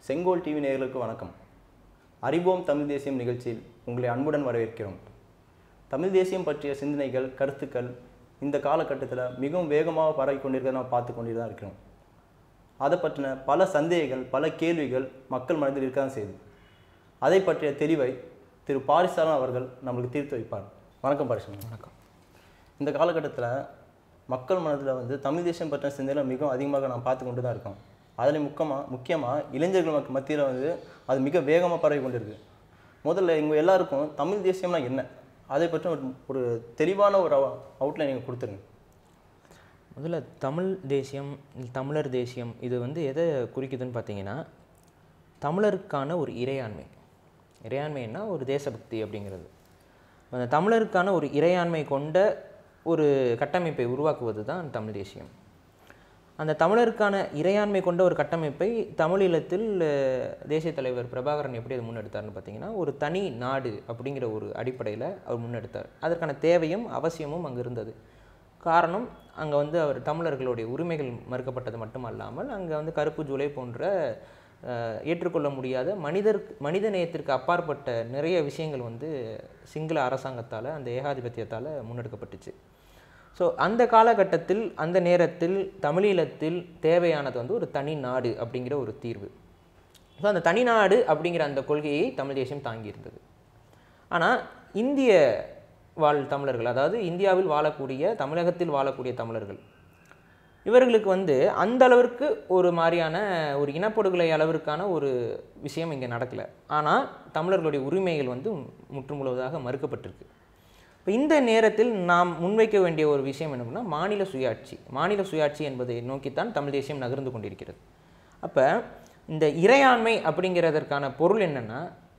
செங்கோல் டிவி நேயர்களுக்கு வணக்கம் அறிவோம் தமிழ் தேசியம் நிகழ்ச்சியில் உங்களை அன்புடன் வரவேற்கிறோம் தமிழ் தேசியம் பற்றிய சிந்தனைகள் கருத்துக்கள் இந்த காலகட்டத்தில் மிகவும் வேகமாக பரவி கொண்டிருக்கிறத நம்ம பார்த்து கொண்டு தான் இருக்கிறோம் அதை பற்றின பல சந்தேகங்கள் பல கேள்விகள் மக்கள் மனதில் இருக்க தான் செய்யுது அதை பற்றிய தெளிவை திரு பாரிசாலன் அவர்கள் நம்மளுக்கு தீர்த்து வைப்பார் வணக்கம் பாரிசாலன் வணக்கம் இந்த காலகட்டத்தில் மக்கள் மனதில் வந்து தமிழ் தேசம் பற்றின சிந்தனை மிகவும் அதிகமாக நாம் பார்த்து கொண்டு தான் இருக்கோம் அதில் முக்கியமாக முக்கியமாக இளைஞர்கள் மக்க- மத்தியில் வந்து அது மிக வேகமாக பரவி கொண்டிருக்கு முதல்ல இவங்க எல்லாருக்கும் தமிழ் தேசியம்னா என்ன அதை பற்றி ஒரு ஒரு தெளிவான ஒரு அவுட்லைன் நீங்கள் கொடுத்துருங்க முதல்ல தமிழ் தேசியம் தமிழர் தேசியம் இது வந்து எதை குறிக்குதுன்னு பார்த்தீங்கன்னா தமிழருக்கான ஒரு இறையாண்மை இறையாண்மைன்னா ஒரு தேசபக்தி அப்படிங்கிறது அந்த தமிழருக்கான ஒரு இறையாண்மை கொண்ட ஒரு கட்டமைப்பை உருவாக்குவது தான் தமிழ் தேசியம் அந்த தமிழருக்கான இறையாண்மை கொண்ட ஒரு கட்டமைப்பை தமிழீழத்தில் அஹ், தேசிய தலைவர் பிரபாகரன் எப்படி அதை முன்னெடுத்தார்னு பார்த்தீங்கன்னா ஒரு தனி நாடு அப்படிங்கிற ஒரு அடிப்படையில் அவர் முன்னெடுத்தார் அதற்கான தேவையும் அவசியமும் அங்கே இருந்தது காரணம் அங்கே வந்து அவர் தமிழர்களுடைய உரிமைகள் மறுக்கப்பட்டது மட்டும் அல்லாமல் அங்கே வந்து கருப்பு ஜூலை போன்ற அஹ், ஏற்றுக்கொள்ள முடியாத மனிதர் மனித நேயத்திற்கு அப்பாற்பட்ட நிறைய விஷயங்கள் வந்து சிங்கள அரசாங்கத்தால் அந்த ஏகாதிபத்தியத்தால் முன்னெடுக்கப்பட்டுச்சு ஸோ அந்த காலகட்டத்தில் அந்த நேரத்தில் தமிழீழத்தில் தேவையானது வந்து ஒரு தனி நாடு அப்படிங்கிற ஒரு தீர்வு ஸோ அந்த தனி நாடு அப்படிங்கிற அந்த கொள்கையை தமிழ் தேசியம் தாங்கியிருந்தது ஆனால் இந்திய வாழ் தமிழர்கள் அதாவது இந்தியாவில் வாழக்கூடிய தமிழகத்தில் வாழக்கூடிய தமிழர்கள் இவர்களுக்கு வந்து அந்த அளவிற்கு ஒரு மாதிரியான ஒரு இனப்படுகொலை அளவிற்கான ஒரு விஷயம் இங்கே நடக்கலை ஆனால் தமிழர்களுடைய உரிமைகள் வந்து முற்று முழுவதாக மறுக்கப்பட்டிருக்கு இப்போ இந்த நேரத்தில் நாம் முன்வைக்க வேண்டிய ஒரு விஷயம் என்ன அப்படின்னா மாநில சுயாட்சி மாநில சுயாட்சி என்பதை நோக்கித்தான் தமிழ் தேசியம் நகர்ந்து கொண்டிருக்கிறது அப்போ இந்த இறையாண்மை அப்படிங்கிறதற்கான பொருள் என்னென்னா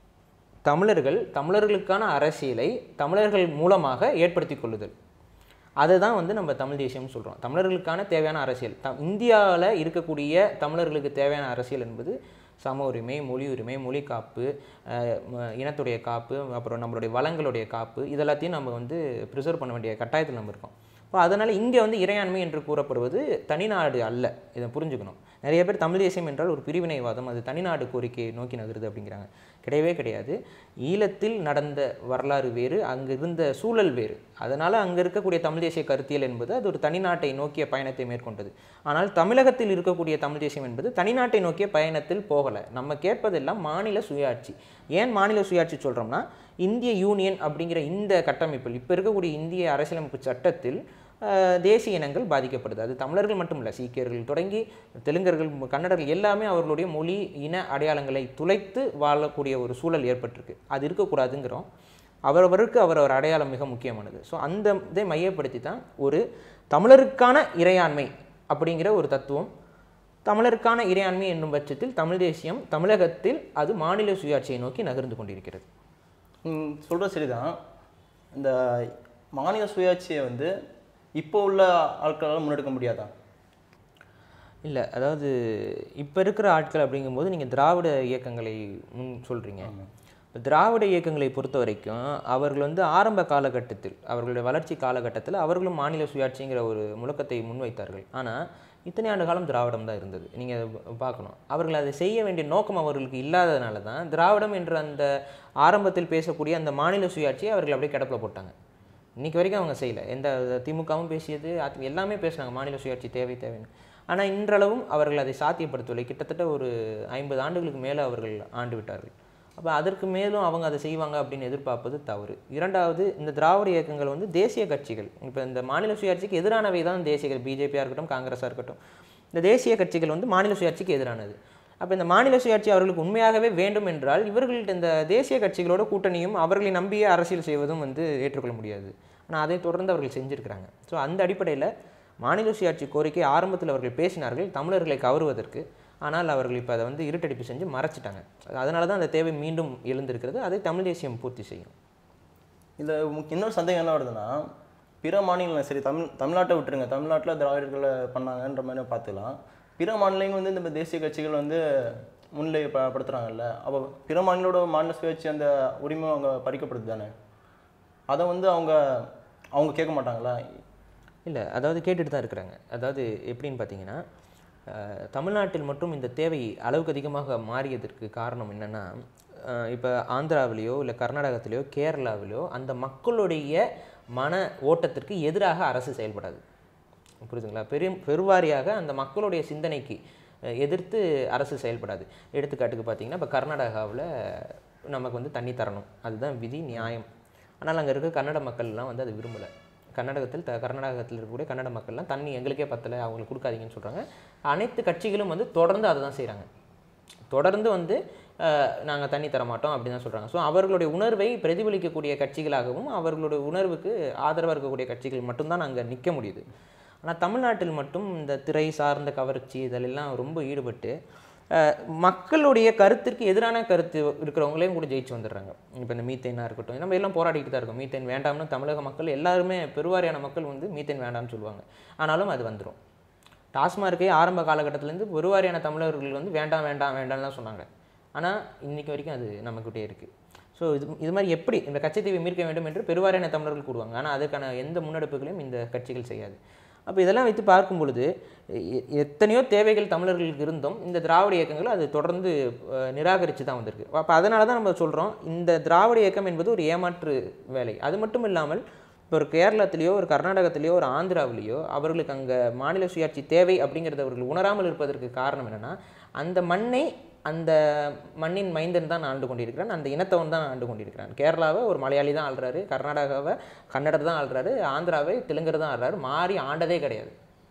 தமிழர்கள் தமிழர்களுக்கான அரசியலை தமிழர்கள் மூலமாக ஏற்படுத்தி கொள்ளுதல் அதுதான் வந்து நம்ம தமிழ் தேசியம்னு சொல்கிறோம் தமிழர்களுக்கான தேவையான அரசியல் த இந்தியாவில் இருக்கக்கூடிய தமிழர்களுக்கு தேவையான அரசியல் என்பது சம உரிமை மொழி உரிமை மொழி காப்பு அஹ், ம- இனத்துடைய காப்பு அப்புறம் நம்மளுடைய வளங்களுடைய காப்பு இதெல்லாத்தையும் நம்ம வந்து ப்ரிசர்வ் பண்ண வேண்டிய கட்டாயத்தில் நம்ம இருக்கோம் இப்போ அதனால் இங்கே வந்து இறையாண்மை என்று கூறப்படுவது தனிநாடு அல்ல இதை புரிஞ்சுக்கணும் நிறைய பேர் தமிழ் தேசியம் என்றால் ஒரு பிரிவினைவாதம் அது தனிநாடு கோரிக்கையை நோக்கி நகருது அப்படிங்கிறாங்க கிடையவே கிடையாது ஈழத்தில் நடந்த வரலாறு வேறு அங்கே இருந்த சூழல் வேறு அதனால் அங்கே இருக்கக்கூடிய தமிழ் தேசிய கருத்தியல் என்பது அது ஒரு தனிநாட்டை நோக்கிய பயணத்தை மேற்கொண்டது ஆனால் தமிழகத்தில் இருக்கக்கூடிய தமிழ் தேசியம் என்பது தனிநாட்டை நோக்கிய பயணத்தில் போகலை நம்ம கேட்பதெல்லாம் மாநில சுயாட்சி ஏன் மாநில சுயாட்சி சொல்கிறோம்னா இந்திய யூனியன் அப்படிங்கிற இந்த கட்டமைப்பில் இப்போ இருக்கக்கூடிய இந்திய அரசியலமைப்பு சட்டத்தில் அஹ், தேசிய இனங்கள் பாதிக்கப்படுது அது தமிழர்கள் மட்டும் இல்லை சீக்கியர்கள் தொடங்கி தெலுங்கர்கள் கன்னடர்கள் எல்லாமே அவர்களுடைய மொழி இன அடையாளங்களை துளைத்து வாழக்கூடிய ஒரு சூழல் ஏற்பட்டிருக்கு அது இருக்கக்கூடாதுங்கிறோம் அவரவருக்கு அவரவர் அடையாளம் மிக முக்கியமானது ஸோ அந்த இதை மையப்படுத்தி தான் ஒரு தமிழருக்கான இறையாண்மை அப்படிங்கிற ஒரு தத்துவம் தமிழருக்கான இறையாண்மை என்னும் பட்சத்தில் தமிழ் தேசியம் தமிழகத்தில் அது மாநில சுயாட்சியை நோக்கி நகர்ந்து கொண்டிருக்கிறது சொல்கிற சரிதான் இந்த மாநில சுயாட்சியை வந்து இப்போ உள்ள ஆட்களால் முன்னெடுக்க முடியாதா இல்லை அதாவது இப்போ இருக்கிற ஆட்கள் அப்படிங்கும்போது நீங்கள் திராவிட இயக்கங்களை முன் சொல்கிறீங்க திராவிட இயக்கங்களை பொறுத்த வரைக்கும் அவர்கள் வந்து ஆரம்ப காலகட்டத்தில் அவர்களுடைய வளர்ச்சி காலகட்டத்தில் அவர்களும் மாநில சுயாட்சிங்கிற ஒரு முழக்கத்தை முன்வைத்தார்கள் ஆனால் இத்தனை ஆண்டு காலம் திராவிடம் தான் இருந்தது நீங்கள் பார்க்கணும் அவர்கள் அதை செய்ய வேண்டிய நோக்கம் அவர்களுக்கு இல்லாததுனால தான் திராவிடம் என்ற அந்த ஆரம்பத்தில் பேசக்கூடிய அந்த மாநில சுயாட்சியை அவர்கள் அப்படியே கிடப்பில் போட்டாங்க இன்னைக்கு வரைக்கும் அவங்க செய்யலை எந்த திமுகவும் பேசியது அதி எல்லாமே பேசுனாங்க மாநில சுயாட்சி தேவை தேவைன்னு ஆனால் இன்றளவும் அவர்கள் அதை சாத்தியப்படுத்தவில்லை கிட்டத்தட்ட ஒரு ஐம்பது ஆண்டுகளுக்கு மேலே அவர்கள் ஆண்டு விட்டார்கள் அப்போ அதற்கு மேலும் அவங்க அதை செய்வாங்க அப்படின்னு எதிர்பார்ப்பது தவறு இரண்டாவது இந்த திராவிட இயக்கங்கள் வந்து தேசிய கட்சிகள் இப்போ இந்த மாநில சுயாட்சிக்கு எதிரானவை தான் தேசிய பிஜேபியாக இருக்கட்டும் காங்கிரஸாக இருக்கட்டும் இந்த தேசிய கட்சிகள் வந்து மாநில சுயாட்சிக்கு எதிரானது அப்போ இந்த மாநில சுயாட்சி அவர்களுக்கு உண்மையாகவே வேண்டும் என்றால் இவர்கள்ட்ட இந்த தேசிய கட்சிகளோட கூட்டணியும் அவர்களை நம்பியே அரசியல் செய்வதும் வந்து ஏற்றுக்கொள்ள முடியாது ஆனால் அதை தொடர்ந்து அவர்கள் செஞ்சுருக்கிறாங்க ஸோ அந்த அடிப்படையில் மாநில சுயாட்சி கோரிக்கை ஆரம்பத்தில் அவர்கள் பேசினார்கள் தமிழர்களை கவருவதற்கு ஆனால் அவர்கள் இப்போ அதை வந்து இருட்டடிப்பு செஞ்சு மறைச்சிட்டாங்க அதனால தான் அந்த தேவை மீண்டும் எழுந்திருக்கிறது அதை தமிழ் தேசியம் பூர்த்தி செய்யும் இதில் முக்கிய இன்னொரு சந்தேகம் என்ன வருதுன்னா பிற மாநிலங்கள் சரி தமிழ் தமிழ்நாட்டை விட்டுருங்க தமிழ்நாட்டில் திராவிடர்களை பண்ணாங்கன்ற மாதிரி பார்த்துக்கலாம் பிற மாநிலங்கள் வந்து இந்த தேசிய கட்சிகள் வந்து முன்னிலை ப- படுத்துறாங்கல்ல அப்போ பிற மாநிலோட மாநில சுயாட்சி அந்த உரிமை அவங்க பறிக்கப்படுது தானே அதை வந்து அவங்க அவங்க கேட்க மாட்டாங்களா இல்லை அதாவது கேட்டுட்டு தான் இருக்கிறாங்க அதாவது எப்படின்னு பார்த்தீங்கன்னா அஹ், தமிழ்நாட்டில் மட்டும் இந்த தேவை அளவுக்கு அதிகமாக மாறியதற்கு காரணம் என்னென்னா இப்போ ஆந்திராவிலேயோ இல்லை கர்நாடகத்திலேயோ கேரளாவிலேயோ அந்த மக்களுடைய மன ஓட்டத்திற்கு எதிராக அரசு செயல்படாது புரியுதுங்களா பெரும் பெருவாரியாக அந்த மக்களுடைய சிந்தனைக்கு அஹ், எதிர்த்து அரசு செயல்படாது எடுத்துக்காட்டுக்கு பார்த்தீங்கன்னா இப்போ கர்நாடகாவில் நமக்கு வந்து தண்ணி தரணும் அதுதான் விதி நியாயம் ஆனால் அங்கே இருக்க கன்னட மக்கள்லாம் வந்து அது விரும்பலை கர்நாடகத்தில் த கர்நாடகத்தில் இருக்கக்கூடிய கன்னட மக்கள்லாம் தண்ணி எங்களுக்கே பத்தலை அவங்களுக்கு கொடுக்காதீங்கன்னு சொல்கிறாங்க அனைத்து கட்சிகளும் வந்து தொடர்ந்து அதை தான் செய்கிறாங்க தொடர்ந்து வந்து நாங்கள் தண்ணி தர மாட்டோம் அப்படின்னு தான் சொல்கிறாங்க ஸோ அவர்களுடைய உணர்வை பிரதிபலிக்கக்கூடிய கட்சிகளாகவும் அவர்களுடைய உணர்வுக்கு ஆதரவாக இருக்கக்கூடிய கட்சிகள் மட்டும்தான் அங்கே நிற்க முடியுது ஆனால் தமிழ்நாட்டில் மட்டும் இந்த திரை சார்ந்த கவர்ச்சி இதிலெல்லாம் ரொம்ப ஈடுபட்டு அஹ், மக்களுடைய கருத்திற்கு எதிரான கருத்து இருக்கிறவங்களையும் கூட ஜெயிச்சு வந்துடுறாங்க இப்போ இந்த மீத்தேனாக இருக்கட்டும் நம்ம எல்லாம் போராடிட்டு தான் இருக்கோம் மீத்தேன் வேண்டாம்னு தமிழக மக்கள் எல்லாருமே பெருவாரியான மக்கள் வந்து மீத்தேன் வேண்டாம்னு சொல்லுவாங்க ஆனாலும் அது வந்துடும் டாஸ்மார்க்கே ஆரம்ப காலகட்டத்திலேருந்து பெருவாரியான தமிழர்கள் வந்து வேண்டாம் வேண்டாம் வேண்டாம்னு தான் சொன்னாங்க ஆனால் இன்னைக்கு வரைக்கும் அது நம்மக்கிட்டே இருக்குது ஸோ இது இது மாதிரி எப்படி இந்த கச்சத்தீவை மீட்க வேண்டும் என்று பெருவாரியான தமிழர்கள் கூடுவாங்க ஆனால் அதற்கான எந்த முன்னெடுப்புகளையும் இந்த கட்சிகள் செய்யாது அப்போ இதெல்லாம் வைத்து பார்க்கும் பொழுது எ- எத்தனையோ தேவைகள் தமிழர்களுக்கு இருந்தும் இந்த திராவிட இயக்கங்கள் அது தொடர்ந்து நிராகரித்து தான் வந்திருக்கு அப்போ அதனால தான் நம்ம சொல்கிறோம் இந்த திராவிட இயக்கம் என்பது ஒரு ஏமாற்று வேலை அது மட்டும் இல்லாமல் இப்போ ஒரு கேரளத்திலேயோ ஒரு கர்நாடகத்திலேயோ ஒரு ஆந்திராவிலேயோ அவர்களுக்கு அங்கே மாநில சுயாட்சி தேவை அப்படிங்கிறத அவர்கள் உணராமல் இருப்பதற்கு காரணம் என்னென்னா அந்த மண்ணை அந்த மண்ணின் மைந்தன் தான் ஆண்டு கொண்டிருக்கிறான் அந்த இனத்தவன் தான் ஆண்டு கொண்டிருக்கிறான் கேரளாவை ஒரு மலையாளி தான் ஆள்றாரு கர்நாடகாவை கன்னடர் தான் ஆள்றாரு ஆந்திராவை தெலுங்கர் தான் ஆள்றாரு மாறி ஆண்டதே கிடையாது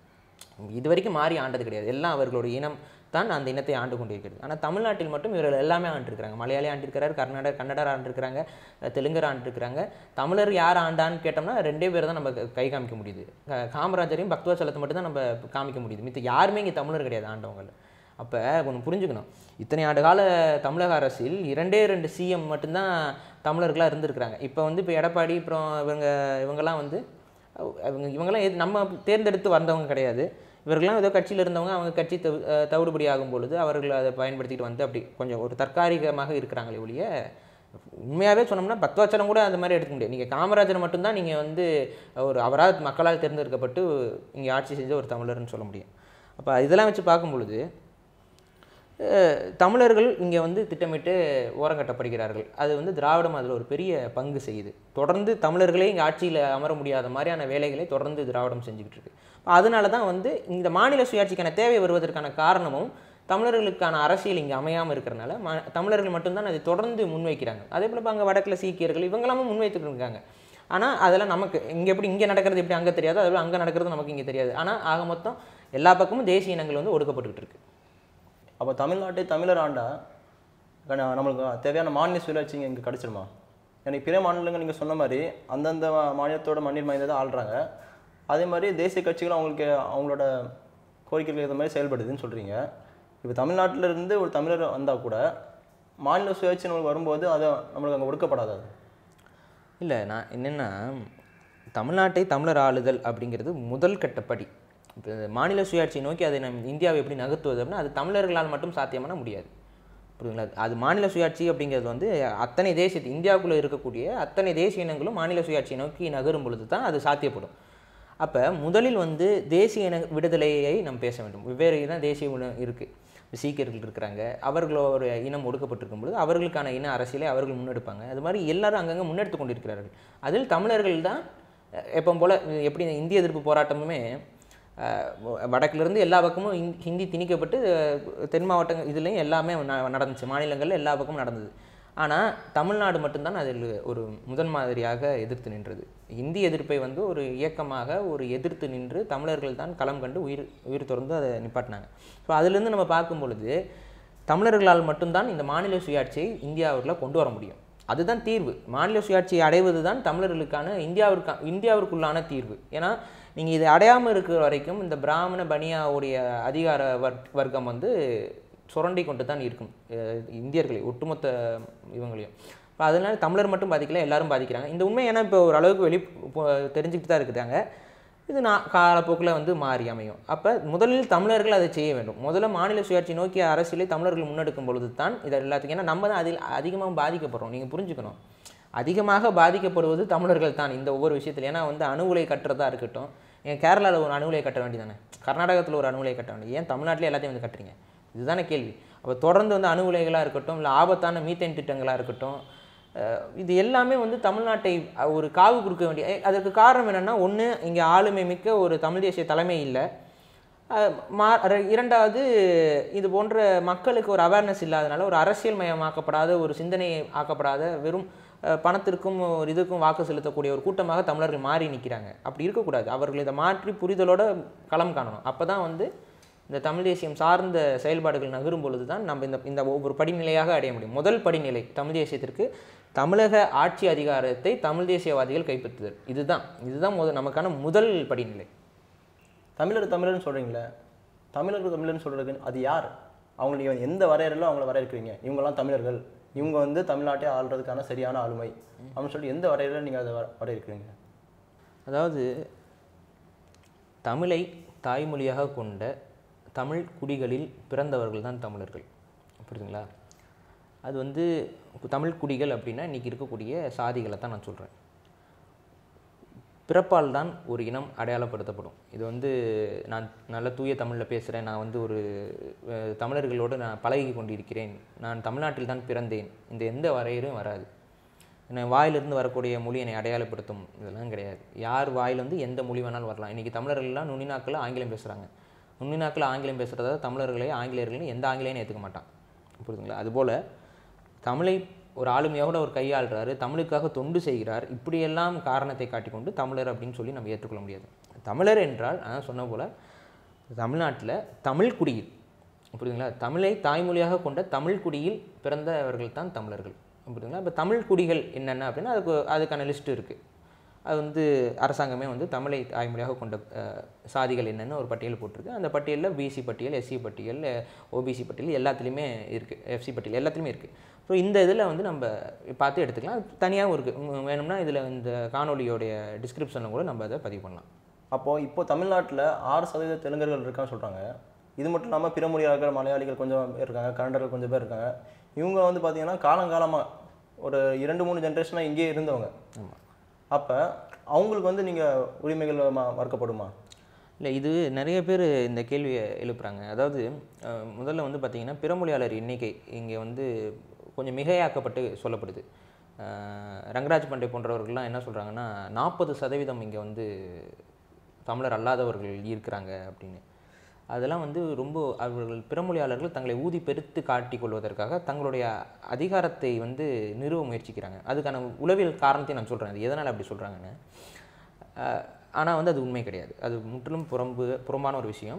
இது வரைக்கும் மாறி ஆண்டது கிடையாது எல்லாம் அவர்களுடைய இனம் தான் அந்த இனத்தை ஆண்டு கொண்டிருக்கிறது ஆனால் தமிழ்நாட்டில் மட்டும் இவர்கள் எல்லாமே ஆண்டிருக்கிறாங்க மலையாளி ஆண்டிருக்கிறார் கர்நாடக கன்னடர் ஆண்டிருக்கிறாங்க தெலுங்கர் ஆண்டிருக்கிறாங்க தமிழர் யார் ஆண்டான்னு கேட்டோம்னா ரெண்டே பேர் தான் நம்ம க- கை காமிக்க முடியுது க- காமராஜரையும் பக்தவச்சலத்தை மட்டும் தான் நம்ம காமிக்க முடியுது மித்த யாருமே இங்கே தமிழர் கிடையாது ஆண்டவங்க அப்போ ஒன்று புரிஞ்சுக்கணும் இத்தனை ஆண்டு கால தமிழக அரசில் இரண்டே ரெண்டு சிஎம் மட்டும்தான் தமிழர்களாக இருந்திருக்கிறாங்க இப்போ வந்து இப்போ எடப்பாடி அப்புறம் இவங்க இவங்கெல்லாம் வந்து அவ- அவங்க இவங்கெல்லாம் எது- நம்ம தேர்ந்தெடுத்து வந்தவங்க கிடையாது இவர்கள்லாம் ஏதோ கட்சியில் இருந்தவங்க அவங்க கட்சி தவு அஹ் தவிடுபடி ஆகும் பொழுது அவர்கள் அதை பயன்படுத்திட்டு வந்து அப்படி கொஞ்சம் ஒரு தற்காலிகமாக இருக்கிறாங்களே ஒழிய உண்மையாகவே சொன்னோம்னா பக்தவாச்சலம் கூட அந்த மாதிரி எடுக்க முடியாது நீங்கள் காமராஜர் மட்டும்தான் நீங்கள் வந்து ஒரு அவரால் மக்களால் தேர்ந்தெடுக்கப்பட்டு இங்கே ஆட்சி செஞ்ச ஒரு தமிழர்னு சொல்ல முடியும் அப்போ இதெல்லாம் வச்சு பார்க்கும் பொழுது அஹ், தமிழர்கள் இங்கே வந்து திட்டமிட்டு ஓரங்கட்டப்படுகிறார்கள் அது வந்து திராவிடம் அதில் ஒரு பெரிய பங்கு செய்யுது தொடர்ந்து தமிழர்களே இங்கே ஆட்சியில் அமர முடியாத மாதிரியான வேலைகளை தொடர்ந்து திராவிடம் செஞ்சுக்கிட்டு இருக்கு அதனால தான் வந்து இந்த மாநில சுயாட்சிக்கான தேவை வருவதற்கான காரணமும் தமிழர்களுக்கான அரசியல் இங்கே அமையாமல் இருக்கிறனால ம தமிழர்கள் மட்டும்தான் அதை தொடர்ந்து முன்வைக்கிறாங்க அதே போல் இப்போ அங்கே வடக்கில் சீக்கியர்கள் இவங்கெல்லாமும் முன்வைத்துட்டு இருக்காங்க ஆனால் அதெல்லாம் நமக்கு இங்கே எப்படி இங்கே நடக்கிறது எப்படி அங்கே தெரியாது அதுபோல் அங்கே நடக்கிறது நமக்கு இங்கே தெரியாது ஆனால் ஆக மொத்தம் எல்லா பக்கமும் தேசிய இனங்கள் வந்து ஒடுக்கப்பட்டுக்கிட்டு இருக்கு அப்போ தமிழ்நாட்டை தமிழர் ஆண்டா கண- நம்மளுக்கு தேவையான மாநில சுயாட்சி இங்கே இங்கே கிடச்சிருமா எனக்கு பிற மாநிலங்கள் நீங்கள் சொன்ன மாதிரி அந்தந்த மா- மாநிலத்தோட மண்ணில் மைந்த தான் ஆள்றாங்க அதே மாதிரி தேசிய கட்சிகளும் அவங்களுக்கு அவங்களோட கோரிக்கைகளுக்கு ஏற்ற மாதிரி செயல்படுதுன்னு சொல்கிறீங்க இப்போ தமிழ்நாட்டில் இருந்து ஒரு தமிழர் வந்தால் கூட மாநில சுயாட்சி நம்மளுக்கு வரும்போது அதை நம்மளுக்கு அங்கே ஒடுக்கப்படாது அது இல்லை நான் என்னென்னா தமிழ்நாட்டை தமிழர் ஆளுதல் அப்படிங்கிறது முதல் கட்டப்படி இப்போ மாநில சுயாட்சியை நோக்கி அதை நம் இந்தியாவை எப்படி நகர்த்துவது அப்படின்னா அது தமிழர்களால் மட்டும் சாத்தியமான முடியாது புரியுதுங்களா அது மாநில சுயாட்சி அப்படிங்கிறது வந்து அத்தனை தேசிய இந்தியாவுக்குள்ளே இருக்கக்கூடிய அத்தனை தேசிய இனங்களும் மாநில சுயாட்சியை நோக்கி நகரும் பொழுது தான் அது சாத்தியப்படும் அப்போ முதலில் வந்து தேசிய இன விடுதலையை நாம் பேச வேண்டும் வெவ்வேறு இனம் தேசிய இனம் இருக்குது சீக்கியர்கள் இருக்கிறாங்க அவர்களோட இனம் ஒடுக்கப்பட்டிருக்கும் பொழுது அவர்களுக்கான இன அரசியலை அவர்கள் முன்னெடுப்பாங்க அது மாதிரி எல்லாரும் அங்கங்கே முன்னெடுத்து கொண்டிருக்கிறார்கள் அதில் தமிழர்கள் தான் எப்போ போல் எப்படி இந்த இந்திய எதிர்ப்பு போராட்டமுமே அஹ், வடக்கிலிருந்து எல்லா பக்கமும் ஹிந்தி- ஹிந்தி திணிக்கப்பட்டு அஹ், தென் மாவட்டங்கள் இதுலேயும் எல்லாமே ந- நடந்துச்சு மாநிலங்களில் எல்லா பக்கமும் நடந்தது ஆனால் தமிழ்நாடு மட்டும்தான் அதில் ஒரு முதன் மாதிரியாக எதிர்த்து நின்றது இந்தி எதிர்ப்பை வந்து ஒரு இயக்கமாக ஒரு எதிர்த்து நின்று தமிழர்கள் தான் களம் கண்டு உயிர் உயிர் திறந்து அதை நிப்பாட்டினாங்க ஸோ அதிலிருந்து நம்ம பார்க்கும் பொழுது தமிழர்களால் மட்டும்தான் இந்த மாநில சுயாட்சியை இந்தியாவில் கொண்டு வர முடியும் அதுதான் தீர்வு மாநில சுயாட்சியை அடைவது தான் தமிழர்களுக்கான இந்தியாவிற்கா இந்தியாவிற்குள்ளான தீர்வு ஏன்னா நீங்கள் இதை அடையாமல் இருக்கிற வரைக்கும் இந்த பிராமண பனியாவுடைய அதிகார வர்- வர்க்கம் வந்து சுரண்டி கொண்டு தான் இருக்கும் அஹ் இந்தியர்களை ஒட்டுமொத்த இவங்களையும் இப்போ அதனால தமிழர் மட்டும் பாதிக்கல எல்லாரும் பாதிக்கிறாங்க இந்த உண்மை ஏன்னா இப்போ ஒரு அளவுக்கு வெளி இப்போ தெரிஞ்சுக்கிட்டு தான் இருக்குதாங்க இது நான் காலப்போக்கில் வந்து மாறி அமையும் அப்போ முதலில் தமிழர்கள் அதை செய்ய வேண்டும் முதல்ல மாநில சுயாட்சி நோக்கிய அரசியலை தமிழர்கள் முன்னெடுக்கும் பொழுது தான் இது எல்லாத்துக்கும் ஏன்னா நம்ம தான் அதில் அதிகமாக பாதிக்கப்படுறோம் நீங்கள் புரிஞ்சுக்கணும் அதிகமாக பாதிக்கப்படுவது தமிழர்கள் தான் இந்த ஒவ்வொரு விஷயத்தில் ஏன்னா வந்து அணு உலை கட்டுறதா இருக்கட்டும் ஏன் கேரளாவில் ஒரு அணுகுலையை கட்ட வேண்டியதானே கர்நாடகத்தில் ஒரு அணுகுலையை கட்ட வேண்டியது ஏன் தமிழ்நாட்டிலே எல்லாத்தையும் வந்து கட்டுறீங்க இதுதானே கேள்வி அப்போ தொடர்ந்து வந்து அணு உலைகளாக இருக்கட்டும் இல்லை ஆபத்தான மீத்தேன் திட்டங்களாக இருக்கட்டும் அஹ் இது எல்லாமே வந்து தமிழ்நாட்டை அஹ், ஒரு காவு கொடுக்க வேண்டிய அஹ், அதற்கு காரணம் என்னென்னா ஒன்று இங்கே ஆளுமை மிக்க ஒரு தமிழ் தேசிய தலைமை இல்லை அஹ், மா ர- இரண்டாவது இது போன்ற மக்களுக்கு ஒரு அவேர்னஸ் இல்லாதனால ஒரு அரசியல் மயமாக்கப்படாத ஒரு சிந்தனை ஆக்கப்படாத வெறும் அஹ், பணத்திற்கும் ஒரு இதுக்கும் வாக்கு செலுத்தக்கூடிய ஒரு கூட்டமாக தமிழர்கள் மாறி நிற்கிறாங்க அப்படி இருக்கக்கூடாது அவர்கள் இதை மாற்றி புரிதலோட களம் காணணும் அப்போ தான் வந்து இந்த தமிழ் தேசியம் சார்ந்த செயல்பாடுகள் நகரும் பொழுது தான் நம்ம இந்த இந்த ஒவ்வொரு படிநிலையாக அடைய முடியும் முதல் படிநிலை தமிழ் தேசியத்திற்கு தமிழக ஆட்சி அதிகாரத்தை தமிழ் தேசியவாதிகள் கைப்பற்றுதல் இதுதான் இதுதான் முத நமக்கான முதல் படிநிலை தமிழர் தமிழர்னு சொல்கிறீங்களே தமிழர் தமிழர்னு சொல்கிறது அது யார் அவங்க நீங்கள் எந்த வரையறையிலும் அவங்கள வரையறுக்கிறீங்க இவங்கெல்லாம் தமிழர்கள் இவங்க வந்து தமிழ்நாட்டை ஆள்றதுக்கான சரியான ஆளுமை அப்படின்னு சொல்லிட்டு எந்த வரையறையில் நீங்கள் அதை வர- வரையறுக்கிறீங்க அதாவது தமிழை தாய்மொழியாக கொண்ட தமிழ் குடிகளில் பிறந்தவர்கள் தான் தமிழர்கள் புரியுதுங்களா அது வந்து இப்போ தமிழ் குடிகள் அப்படின்னா இன்றைக்கி இருக்கக்கூடிய சாதிகளை தான் நான் சொல்கிறேன் பிறப்பால் தான் ஒரு இனம் அடையாளப்படுத்தப்படும் இது வந்து நான் நல்ல தூய தமிழில் பேசுகிறேன் நான் வந்து ஒரு அஹ், தமிழர்களோடு நான் பழகி கொண்டிருக்கிறேன் நான் தமிழ்நாட்டில் தான் பிறந்தேன் இந்த எந்த வரையறையும் வராது என்ன வாயிலிருந்து வரக்கூடிய மொழி என்னை அடையாளப்படுத்தும் இதெல்லாம் கிடையாது யார் வாயிலிருந்து எந்த மொழி வேணாலும் வரலாம் இன்றைக்கி தமிழர்கள்லாம் நுண்ணினாக்கில் ஆங்கிலம் பேசுகிறாங்க நுண்ணினாக்கில் ஆங்கிலம் பேசுகிறதா தமிழர்களை ஆங்கிலேயர்களையும் எந்த ஆங்கிலேயனும் ஏற்றுக்க மாட்டான் புரியுதுங்களா அதுபோல் தமிழை ஒரு ஆளுமையோட ஒரு கையாளுறாரு தமிழுக்காக தொண்டு செய்கிறார் இப்படியெல்லாம் காரணத்தை காட்டிக்கொண்டு தமிழர் அப்படின்னு சொல்லி நம்ம ஏற்றுக்கொள்ள முடியாது தமிழர் என்றால் அதான் சொன்ன போல் தமிழ்நாட்டில் தமிழ் குடியில் புரியுதுங்களா தமிழை தாய்மொழியாக கொண்ட தமிழ் குடியில் பிறந்தவர்கள் தான் தமிழர்கள் புரியுதுங்களா இப்போ தமிழ் குடிகள் என்னென்ன அப்படின்னா அதுக்கு அதுக்கான லிஸ்ட் இருக்குது அது வந்து அரசாங்கமே வந்து தமிழை தாய்மொழியாக கொண்ட அஹ், சாதிகள் என்னென்னு ஒரு பட்டியல் போட்டிருக்கு அந்த பட்டியலில் பிசி பட்டியல் எஸ்சி பட்டியல் ஓபிசி பட்டியல் எல்லாத்துலேயுமே இருக்குது எஃப்சி பட்டியல் எல்லாத்துலேயுமே இருக்குது ஸோ இந்த இதில் வந்து நம்ம பார்த்து எடுத்துக்கலாம் தனியாகவும் இருக்குது வேணும்னா இதில் இந்த காணொலியோடைய டிஸ்கிரிப்ஷனில் கூட நம்ம அதை பதிவு பண்ணலாம் அப்போது இப்போ தமிழ்நாட்டில் ஆறு சதவீத தெலுங்கர்கள் இருக்கான்னு சொல்கிறாங்க இது மட்டும் இல்லாமல் பிற மொழியாளர்கள் மலையாளிகள் கொஞ்சம் பேர் இருக்காங்க கன்னடர்கள் கொஞ்சம் பேர் இருக்காங்க இவங்க வந்து பார்த்தீங்கன்னா காலங்காலமாக ஒரு இரண்டு மூணு ஜென்ரேஷனாக இங்கேயே இருந்தவங்க ஆமாம் அப்போ அவங்களுக்கு வந்து நீங்கள் உரிமைகள் ம- மறுக்கப்படுமா இல்லை இது நிறைய பேர் இந்த கேள்வியை எழுப்புறாங்க அதாவது அஹ், முதல்ல வந்து பார்த்திங்கன்னா பிறமொழியாளர் எண்ணிக்கை இங்கே வந்து கொஞ்சம் மிகையாக்கப்பட்டு சொல்லப்படுது அஹ், ரங்கராஜ் பண்டே போன்றவர்கள்லாம் என்ன சொல்கிறாங்கன்னா நாற்பது சதவீதம் இங்கே வந்து தமிழர் அல்லாதவர்கள் இருக்கிறாங்க அப்படின்னு அதெல்லாம் வந்து ரொம்ப அவர்கள் பிறமொழியாளர்கள் தங்களை ஊதி பெருத்து காட்டிக் கொள்வதற்காக தங்களுடைய அதிகாரத்தை வந்து நிறுவ முயற்சிக்கிறாங்க அதுக்கான உளவியல் காரணத்தை நான் சொல்கிறேன் அது எதனால் அப்படி சொல்கிறாங்கன்னு ஆனால் வந்து அது உண்மை கிடையாது அது முற்றிலும் புறம்பு புறம்பான ஒரு விஷயம்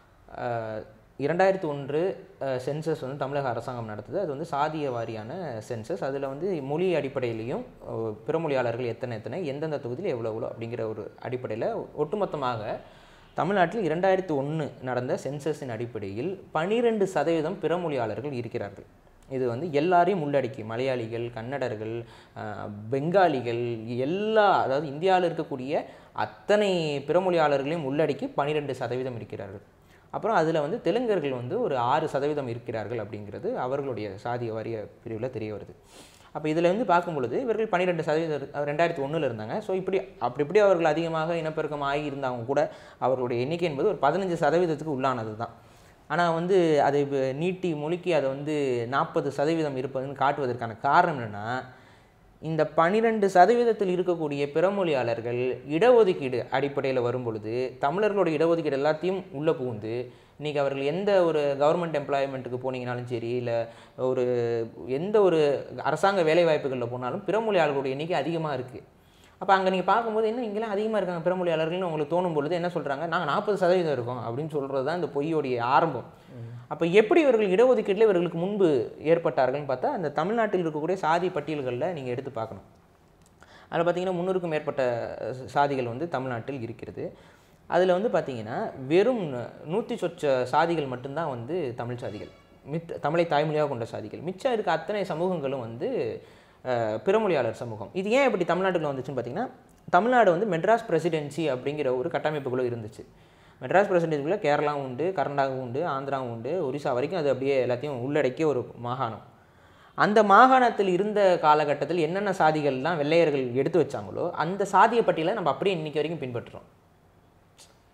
அஹ், இரண்டாயிரத்து ஒன்று சென்சஸ் வந்து தமிழக அரசாங்கம் நடத்துது அது வந்து சாதிய வாரியான சென்சஸ் அதில் வந்து மொழி அடிப்படையிலையும் அஹ், பிறமொழியாளர்கள் எத்தனை எத்தனை எந்தெந்த தொகுதியில் எவ்வளோ எவ்வளோ அப்படிங்கிற ஒரு அடிப்படையில் ஒட்டுமொத்தமாக தமிழ்நாட்டில் இரண்டாயிரத்து ஒன்று நடந்த சென்சஸின் அடிப்படையில் பனிரெண்டு சதவீதம் பிறமொழியாளர்கள் இருக்கிறார்கள் இது வந்து எல்லாரையும் உள்ளடக்கி மலையாளிகள் கன்னடர்கள் அஹ், பெங்காலிகள் எல்லா அதாவது இந்தியாவில் இருக்கக்கூடிய அத்தனை பிறமொழியாளர்களையும் உள்ளடக்கி பன்னிரெண்டு சதவீதம் இருக்கிறார்கள் அப்புறம் அதில் வந்து தெலுங்கர்கள் வந்து ஒரு ஆறு சதவீதம் இருக்கிறார்கள் அப்படிங்கிறது அவர்களுடைய சாதிய வாரிய பிரிவில் தெரிய வருது அப்போ இதில் வந்து பார்க்கும் பொழுது இவர்கள் பன்னிரெண்டு சதவீதம் ரெண்டாயிரத்தி ஒன்றில் இருந்தாங்க ஸோ இப்படி அப்படி இப்படி அவர்கள் அதிகமாக இனப்பெருக்கம் ஆகி இருந்தவங்க கூட அவர்களுடைய எண்ணிக்கை என்பது ஒரு பதினஞ்சு சதவீதத்துக்கு உள்ளானது தான் ஆனால் வந்து அதை இப்ப நீட்டி முழுக்கி அதை வந்து நாற்பது சதவீதம் இருப்பதுன்னு காட்டுவதற்கான காரணம் என்னென்னா இந்த பன்னிரெண்டு சதவீதத்தில் இருக்கக்கூடிய பிறமொழியாளர்கள் இடஒதுக்கீடு அடிப்படையில் வரும் பொழுது தமிழர்களோட இடஒதுக்கீடு எல்லாத்தையும் உள்ளே புகுந்து இன்றைக்கி அவர்கள் எந்த ஒரு கவர்மெண்ட் எம்ப்ளாய்மெண்ட்டுக்கு போனீங்கனாலும் சரி இல்லை ஒரு எந்த ஒரு அரசாங்க வேலைவாய்ப்புகளில் போனாலும் பிறமொழியாளர்களுடைய எண்ணிக்கை அதிகமாக இருக்குது அப்போ அங்கே நீங்கள் பார்க்கும்போது என்ன இங்கெல்லாம் அதிகமாக இருக்காங்க பிறமொழியாளர்கள்னு உங்களுக்கு தோணும் பொழுது என்ன சொல்கிறாங்க நாங்கள் நாற்பது சதவீதம் இருக்கோம் அப்படின்னு சொல்கிறது தான் இந்த பொய்யோடைய ஆரம்பம் அப்போ எப்படி இவர்கள் இடஒதுக்கீட்டில் இவர்களுக்கு முன்பு ஏற்பட்டார்கள்னு பார்த்தா அந்த தமிழ்நாட்டில் இருக்கக்கூடிய சாதி பட்டியல்களில் நீங்கள் எடுத்து பார்க்கணும் அதில் பார்த்தீங்கன்னா முந்நூறுக்கும் மேற்பட்ட சாதிகள் வந்து தமிழ்நாட்டில் இருக்கிறது அதில் வந்து பார்த்தீங்கன்னா வெறும் நூற்றி சொச்ச சாதிகள் மட்டும்தான் வந்து தமிழ் சாதிகள் மித் தமிழை தாய்மொழியாக கொண்ட சாதிகள் மிச்சம் இருக்க அத்தனை சமூகங்களும் வந்து அஹ், பிறமொழியாளர் சமூகம் இது ஏன் இப்படி தமிழ்நாட்டுக்குள்ள வந்துச்சுன்னு பார்த்தீங்கன்னா தமிழ்நாடு வந்து மெட்ராஸ் பிரசிடென்சி அப்படிங்கிற ஒரு கட்டமைப்புக்குள்ளே இருந்துச்சு மெட்ராஸ் பிரசிடென்சிக்குள்ளே கேரளாவும் உண்டு கர்நாடகாவும் உண்டு ஆந்திராவும் உண்டு ஒரிசா வரைக்கும் அது அப்படியே எல்லாத்தையும் உள்ளடக்கிய ஒரு மாகாணம் அந்த மாகாணத்தில் இருந்த காலகட்டத்தில் என்னென்ன சாதிகள்லாம் வெள்ளையர்கள் எடுத்து வச்சாங்களோ அந்த சாதிய பட்டியலை நம்ம அப்படியே இன்னைக்கு வரைக்கும் பின்பற்றுறோம்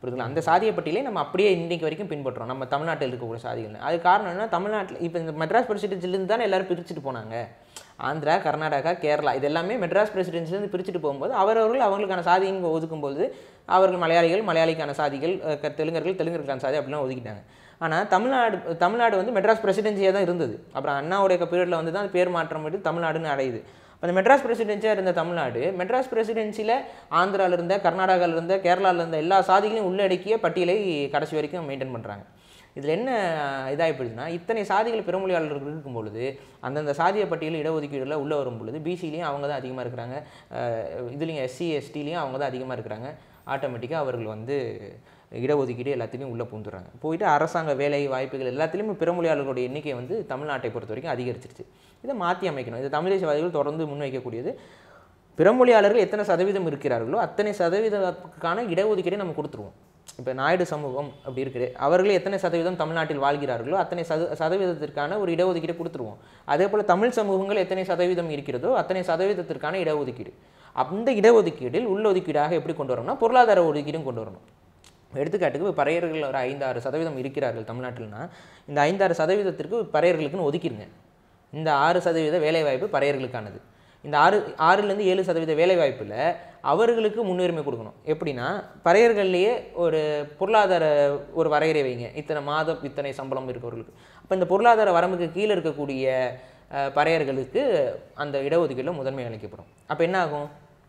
புரியுதுங்களா அந்த சாதிய பட்டியலை நம்ம அப்படியே இன்னைக்கு வரைக்கும் பின்பற்றுறோம் நம்ம தமிழ்நாட்டில் இருக்கக்கூடிய சாதிகள் அது காரணம் என்ன தமிழ்நாட்டில் இப்போ இந்த மெட்ராஸ் பிரசிடென்சிலேருந்து தானே எல்லாரும் பிரிச்சுட்டு போனாங்க ஆந்திரா கர்நாடகா கேரளா இது எல்லாமே மெட்ராஸ் பிரசிடென்சிலேருந்து பிரிச்சுட்டு போகும்போது அவரவர்கள் அவங்களுக்கான சாதிங்க ஒதுக்கும்போது அவர்கள் மலையாளிகள் மலையாளிக்கான சாதிகள் அஹ், க- தெலுங்கர்கள் தெலுங்கருக்கான சாதி அப்படிலாம் ஒதுக்கிட்டாங்க ஆனால் தமிழ்நாடு தமிழ்நாடு வந்து மெட்ராஸ் பிரசிடென்சியாக தான் இருந்தது அப்புறம் அண்ணாவுடைய பீரியடில் வந்து தான் பேர் மாற்றம் பண்ணி தமிழ்நாடுன்னு அடையுது அப்ப அந்த மெட்ராஸ் பிரசிடென்சியாக இருந்த தமிழ்நாடு மெட்ராஸ் பிரசிடென்சியில் ஆந்திராவில் இருந்த கர்நாடகாவில் இருந்த கேரளாவில் இருந்த எல்லா சாதிகளையும் உள்ளடக்கிய பட்டியலை கடைசி வரைக்கும் மெயின்டைன் பண்ணுறாங்க இதில் என்ன இதாகி போயிடுச்சுன்னா இத்தனை சாதிகள் பிறமொழியாளர்கள் இருக்கும் பொழுது அந்தந்த சாதிய பட்டியல் இடஒதுக்கீடுல உள்ளே வரும் பொழுது பிசிலையும் அவங்க தான் அதிகமாக இருக்கிறாங்க அஹ் இதுலேயும் எஸ்சி எஸ்டிலையும் அவங்க தான் அதிகமாக இருக்கிறாங்க ஆட்டோமேட்டிக்காக அவர்கள் வந்து இடஒதுக்கீடு எல்லாத்துலேயும் உள்ளே பூந்துடுறாங்க போயிட்டு அரசாங்க வேலை வாய்ப்புகள் எல்லாத்துலேயுமே பிறமொழியாளர்களுடைய எண்ணிக்கை வந்து தமிழ்நாட்டை பொறுத்த வரைக்கும் அதிகரிச்சிருச்சு இதை மாற்றி அமைக்கணும் இது தமிழ் தேசியவாதிகள் தொடர்ந்து முன்வைக்கக்கூடியது பிறமொழியாளர்கள் எத்தனை சதவீதம் இருக்கிறார்களோ அத்தனை சதவீதத்துக்கான இடஒதுக்கீடை நம்ம கொடுத்துருவோம் இப்போ நாயுடு சமூகம் அப்படி இருக்குது அவர்களே எத்தனை சதவீதம் தமிழ்நாட்டில் வாழ்கிறார்களோ அத்தனை சத சதவீதத்திற்கான ஒரு இடஒதுக்கீடை கொடுத்துருவோம் அதே போல் தமிழ் சமூகங்கள் எத்தனை சதவீதம் இருக்கிறதோ அத்தனை சதவீதத்திற்கான இடஒதுக்கீடு அந்த இடஒதுக்கீடில் உள்ளொதுக்கீடாக எப்படி கொண்டு வரணும்னா பொருளாதார ஒதுக்கீடும் கொண்டு வரணும் எடுத்துக்காட்டுக்கு இப்போ பறையர்கள் ஒரு ஐந்தாறு சதவீதம் இருக்கிறார்கள் தமிழ்நாட்டில்னா இந்த ஐந்தாறு சதவீதத்திற்கு பறையர்களுக்குன்னு ஒதுக்கிடுங்க இந்த ஆறு சதவீத வேலைவாய்ப்பு பறையர்களுக்கானது இந்த ஆறு ஆறுலேருந்து ஏழு சதவீத வேலைவாய்ப்பில் அவர்களுக்கு முன்னுரிமை கொடுக்கணும் எப்படின்னா பறையர்கள்லேயே ஒரு பொருளாதார ஒரு வரையறை வைங்க இத்தனை மாதம் இத்தனை சம்பளம் இருக்கவர்களுக்கு அப்போ இந்த பொருளாதார வரம்புக்கு கீழே இருக்கக்கூடிய அஹ், பறையர்களுக்கு அந்த இடஒதுக்கீட்டில் முதன்மை அளிக்கப்படும் அப்போ என்ன ஆகும்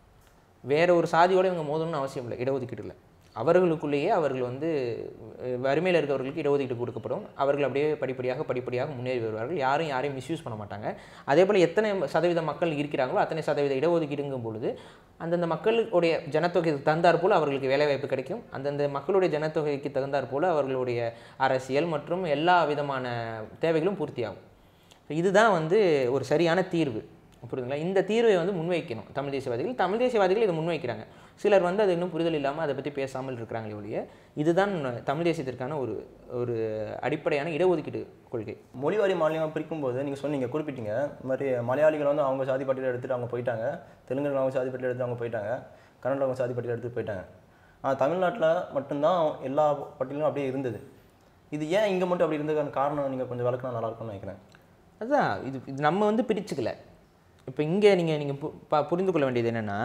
வேற ஒரு சாதியோட இவங்க மோதணும்னு அவசியம் இல்லை இடஒதுக்கீடுல அவர்களுக்குள்ளேயே அவர்கள் வந்து அஹ், வறுமையில் இருக்கிறவர்களுக்கு இடஒதுக்கீடு கொடுக்கப்படும் அவர்கள் அப்படியே படிப்படியாக படிப்படியாக முன்னேறி வருவார்கள் யாரும் யாரையும் மிஸ்யூஸ் பண்ண மாட்டாங்க அதே போல் எத்தனை சதவீத மக்கள் இருக்கிறாங்களோ அத்தனை சதவீத இடஒதுக்கீடுங்கும் பொழுது அந்தந்த மக்களுடைய ஜனத்தொகைக்கு தகுந்தாற் போல் அவர்களுக்கு வேலைவாய்ப்பு கிடைக்கும் அந்தந்த மக்களுடைய ஜனத்தொகைக்கு தகுந்தாற் போல் அவர்களுடைய அரசியல் மற்றும் எல்லா விதமான தேவைகளும் பூர்த்தியாகும் இதுதான் வந்து ஒரு சரியான தீர்வு புரியுதுங்களா இந்த தீர்வை வந்து முன்வைக்கணும் தமிழ் தேசியவாதிகள் தமிழ் தேசியவாதிகள் இதை முன்வைக்கிறாங்க சிலர் வந்து அது இன்னும் புரிதல் இல்லாமல் அதை பற்றி பேசாமல் இருக்கிறாங்களே ஒழிய இதுதான் தமிழ் தேசியத்திற்கான ஒரு ஒரு அடிப்படையான இடஒதுக்கீடு கொள்கை மொழிவாரி மாநிலம் பிரிக்கும்போது நீங்கள் சொன்னீங்க குறிப்பிட்டீங்க இந்த மாதிரி மலையாளிகள் வந்து அவங்க சாதி பட்டியலை எடுத்துட்டு அவங்க போயிட்டாங்க தெலுங்கர்கள் அவங்க சாதி பட்டியலை எடுத்து அவங்க போயிட்டாங்க கன்னடம் அவங்க சாதி பட்டியலை எடுத்து போயிட்டாங்க ஆனால் தமிழ்நாட்டில் மட்டும்தான் எல்லா பட்டியலும் அப்படியே இருந்தது இது ஏன் இங்கே மட்டும் அப்படி இருந்ததுக்கான காரணம் நீங்கள் கொஞ்சம் விளக்குனா நல்லா இருக்கும்னு நினைக்கிறேன் அதுதான் இது இது நம்ம வந்து பிரிச்சுக்கல இப்போ இங்கே நீங்கள் நீங்கள் புரிந்து கொள்ள வேண்டியது என்னென்னா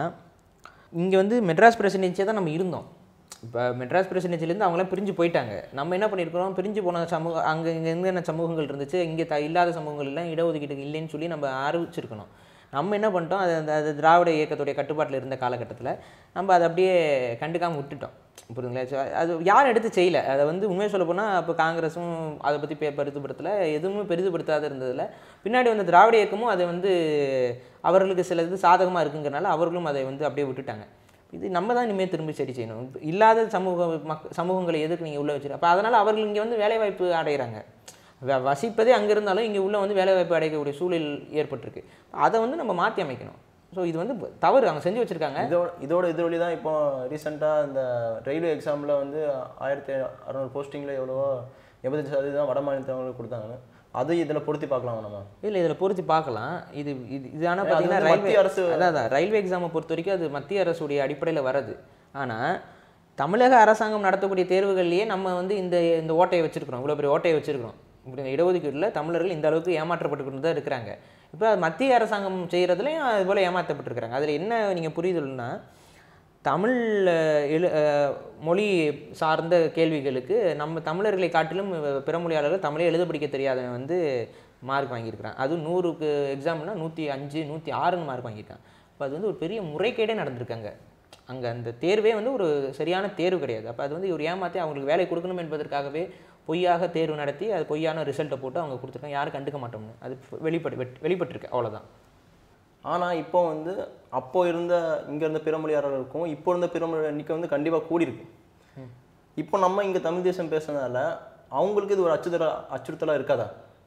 இங்கே வந்து மெட்ராஸ் பிரசிடென்சியாக தான் நம்ம இருந்தோம் இப்போ மெட்ராஸ் பிரசிடென்சிலேருந்து அவங்களாம் பிரிஞ்சு போயிட்டாங்க நம்ம என்ன பண்ணியிருக்கிறோம் பிரிஞ்சு போன சமூக அங்கே இங்கே என்னென்ன சமூகங்கள் இருந்துச்சு இங்கே த இல்லாத சமூகங்கள் எல்லாம் இடஒதுக்கீடு இல்லைன்னு சொல்லி நம்ம அறிவிச்சிருக்கணும் நம்ம என்ன பண்ணிட்டோம் அது அந்த அது திராவிட இயக்கத்துடைய கட்டுப்பாட்டில் இருந்த காலகட்டத்தில் நம்ம அதை அப்படியே கண்டுக்காமல் விட்டுட்டோம் புரியுதுங்களா So, அது யாரும் எடுத்து செய்யல அதை வந்து உண்மையை சொல்ல போனால் அப்போ காங்கிரஸும் அதை பற்றி பே பெரிதுபடுத்தலை எதுவுமே பெரிதுபடுத்தாத இருந்ததில் பின்னாடி வந்த திராவிட இயக்கமும் அதை வந்து அவர்களுக்கு சில இது சாதகமாக இருக்குங்கிறனால அவர்களும் அதை வந்து அப்படியே விட்டுட்டாங்க இது நம்ம தான் இனிமேல் திரும்பி சரி செய்யணும் இப்ப இல்லாத சமூக மக் சமூகங்களை எதுக்கு நீங்கள் உள்ளே வச்சிரு அப்போ அதனால் அவர்கள் இங்கே வந்து வேலைவாய்ப்பு அடைகிறாங்க வ- வசிப்பதே அங்கே இருந்தாலும் இங்கே உள்ள வந்து வேலைவாய்ப்பு அடையக்கூடிய சூழல் ஏற்பட்டிருக்கு அதை வந்து நம்ம மாற்றி அமைக்கணும் ஸோ இது வந்து தவறு அவங்க செஞ்சு வச்சுருக்காங்க இதோட இதோட எதிரொலி தான் இப்போ ரீசெண்டாக இந்த ரயில்வே எக்ஸாமில் வந்து ஆயிரத்தி அறநூறு போஸ்டிங்கில் எவ்வளவோ எண்பத்தஞ்சு சதவீதம் வட மாநிலத்தவங்களுக்கு கொடுத்தாங்க அது இதில் பொருத்தி பார்க்கலாம் நம்ம இல்லை இதில் பொறுத்து பார்க்கலாம் இது இது இது ஆனால் அது பார்த்தீங்கன்னா வந்து ரயில்வே மத்திய அரசு அதான் அதான் ரயில்வே எக்ஸாமை பொறுத்த வரைக்கும் அது மத்திய அரசுடைய அடிப்படையில் வருது ஆனால் தமிழக அரசாங்கம் நடத்தக்கூடிய தேர்வுகள்லேயே நம்ம வந்து இந்த இந்த ஓட்டையை வச்சிருக்கிறோம் இவ்வளோ பெரிய ஓட்டையை வச்சிருக்கிறோம் இப்படி இந்த இடஒதுக்கீட்டில் தமிழர்கள் இந்த அளவுக்கு ஏமாற்றப்பட்டு தான் இருக்கிறாங்க இப்போ மத்திய அரசாங்கம் செய்கிறதுலையும் அது போல் ஏமாற்றப்பட்டிருக்கிறாங்க அதில் என்ன நீங்கள் புரிதல்னா தமிழ் அஹ், எழு அஹ், மொழி சார்ந்த கேள்விகளுக்கு நம்ம தமிழர்களை காட்டிலும் பிற மொழியாளர்கள் தமிழே எழுத படிக்க தெரியாதவன் வந்து மார்க் வாங்கியிருக்கிறான் அதுவும் நூறுக்கு எக்ஸாம்னா நூற்றி அஞ்சு நூற்றி ஆறுன்னு மார்க் வாங்கியிருக்கான் அப்போ அது வந்து ஒரு பெரிய முறைகேடே நடந்திருக்காங்க அங்கே அந்த தேர்வே வந்து ஒரு சரியான தேர்வு கிடையாது அப்போ அது வந்து ஒரு ஏமாற்றி அவங்களுக்கு வேலை கொடுக்கணும் என்பதற்காகவே பொய்யாக தேர்வு நடத்தி அது பொய்யான ரிசல்ட்டை போட்டு அவங்க கொடுத்துருக்காங்க யாரும் கண்டுக்க மாட்டோம்னு அது வெளிப்பட்டு வெட்- வெளிப்பட்டிருக்கு அவ்வளோதான் ஆனால் இப்போ வந்து அப்போ இருந்த இங்கே இருந்த பிறமொழியாளர்களுக்கும் இப்போ இருந்த பிறமொழி எண்ணிக்கை வந்து கண்டிப்பாக கூடியிருக்கு இப்போ நம்ம இங்கே தமிழ் தேசம் பேசுனதால அவங்களுக்கு இது ஒரு அச்சுறுத்தலா அச்சுறுத்தலாக இருக்காதா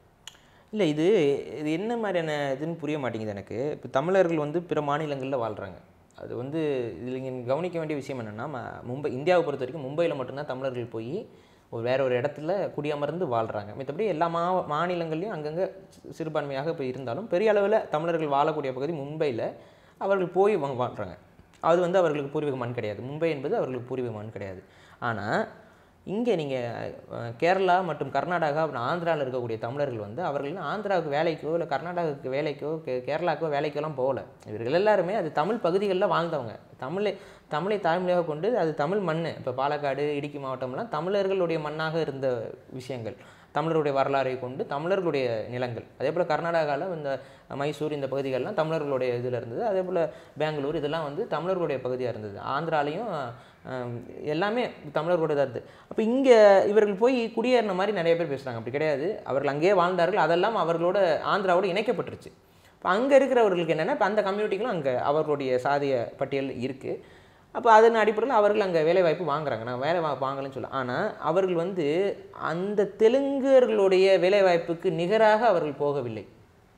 இல்லை இது இது என்ன மாதிரியான இதுன்னு புரிய மாட்டேங்குது எனக்கு இப்போ தமிழர்கள் வந்து பிற மாநிலங்களில் வாழ்கிறாங்க அது வந்து இதில் இங்கே கவனிக்க வேண்டிய விஷயம் என்னென்னா ம- மும்பை இந்தியாவை பொறுத்த வரைக்கும் மும்பையில் மட்டும்தான் தமிழர்கள் போய் ஒரு வேற ஒரு இடத்துல குடியமர்ந்து வாழ்கிறாங்க மற்றபடி எல்லா மா மாநிலங்கள்லையும் அங்கங்கே சி- சிறுபான்மையாக இப்போ இருந்தாலும் பெரிய அளவில் தமிழர்கள் வாழக்கூடிய பகுதி மும்பையில் அவர்கள் போய் வா- வாழ்கிறாங்க அது வந்து அவர்களுக்கு பூர்வீக மண் கிடையாது மும்பை என்பது அவர்களுக்கு பூர்வீக மண் கிடையாது ஆனால் இங்கே நீங்கள் கேரளா மற்றும் கர்நாடகா அப்புறம் ஆந்திராவில் இருக்கக்கூடிய தமிழர்கள் வந்து அவர்கள் ஆந்திராவுக்கு வேலைக்கோ இல்லை கர்நாடகாவுக்கு வேலைக்கோ கே கேரளாக்கோ வேலைக்கோலாம் போகல இவர்கள் எல்லாருமே அது தமிழ் பகுதிகளில் வாழ்ந்தவங்க தமிழை தமிழை தாய்மொழியாக கொண்டு அது தமிழ் மண் இப்போ பாலக்காடு இடுக்கி மாவட்டம்லாம் தமிழர்களுடைய மண்ணாக இருந்த விஷயங்கள் தமிழருடைய வரலாறை கொண்டு தமிழர்களுடைய நிலங்கள் அதே போல் கர்நாடகாவில் இந்த மைசூர் இந்த பகுதிகள்லாம் தமிழர்களுடைய இதில் இருந்தது அதே போல் பெங்களூர் இதெல்லாம் வந்து தமிழர்களுடைய பகுதியாக இருந்தது ஆந்திராலையும் ஆம், எல்லாமே தமிழர்களுடைய தான் இருந்தது அப்போ இங்கே இவர்கள் போய் குடியேறின மாதிரி நிறைய பேர் பேசுகிறாங்க அப்படி கிடையாது அவர்கள் அங்கேயே வாழ்ந்தார்கள் அதெல்லாம் அவர்களோட ஆந்திராவோட இணைக்கப்பட்டுருச்சு இப்போ அங்கே இருக்கிறவர்களுக்கு என்னென்னா இப்போ அந்த கம்யூனிட்டிகளும் அங்கே அவர்களுடைய சாதிய பட்டியல் இருக்குது அப்போ அதன் அடிப்படையில் அவர்கள் அங்கே வேலைவாய்ப்பு வாங்குறாங்க நான் வேலை வா- வாங்கலைன்னு சொல்ல ஆனால் அவர்கள் வந்து அந்த தெலுங்கர்களுடைய வேலைவாய்ப்புக்கு நிகராக அவர்கள் போகவில்லை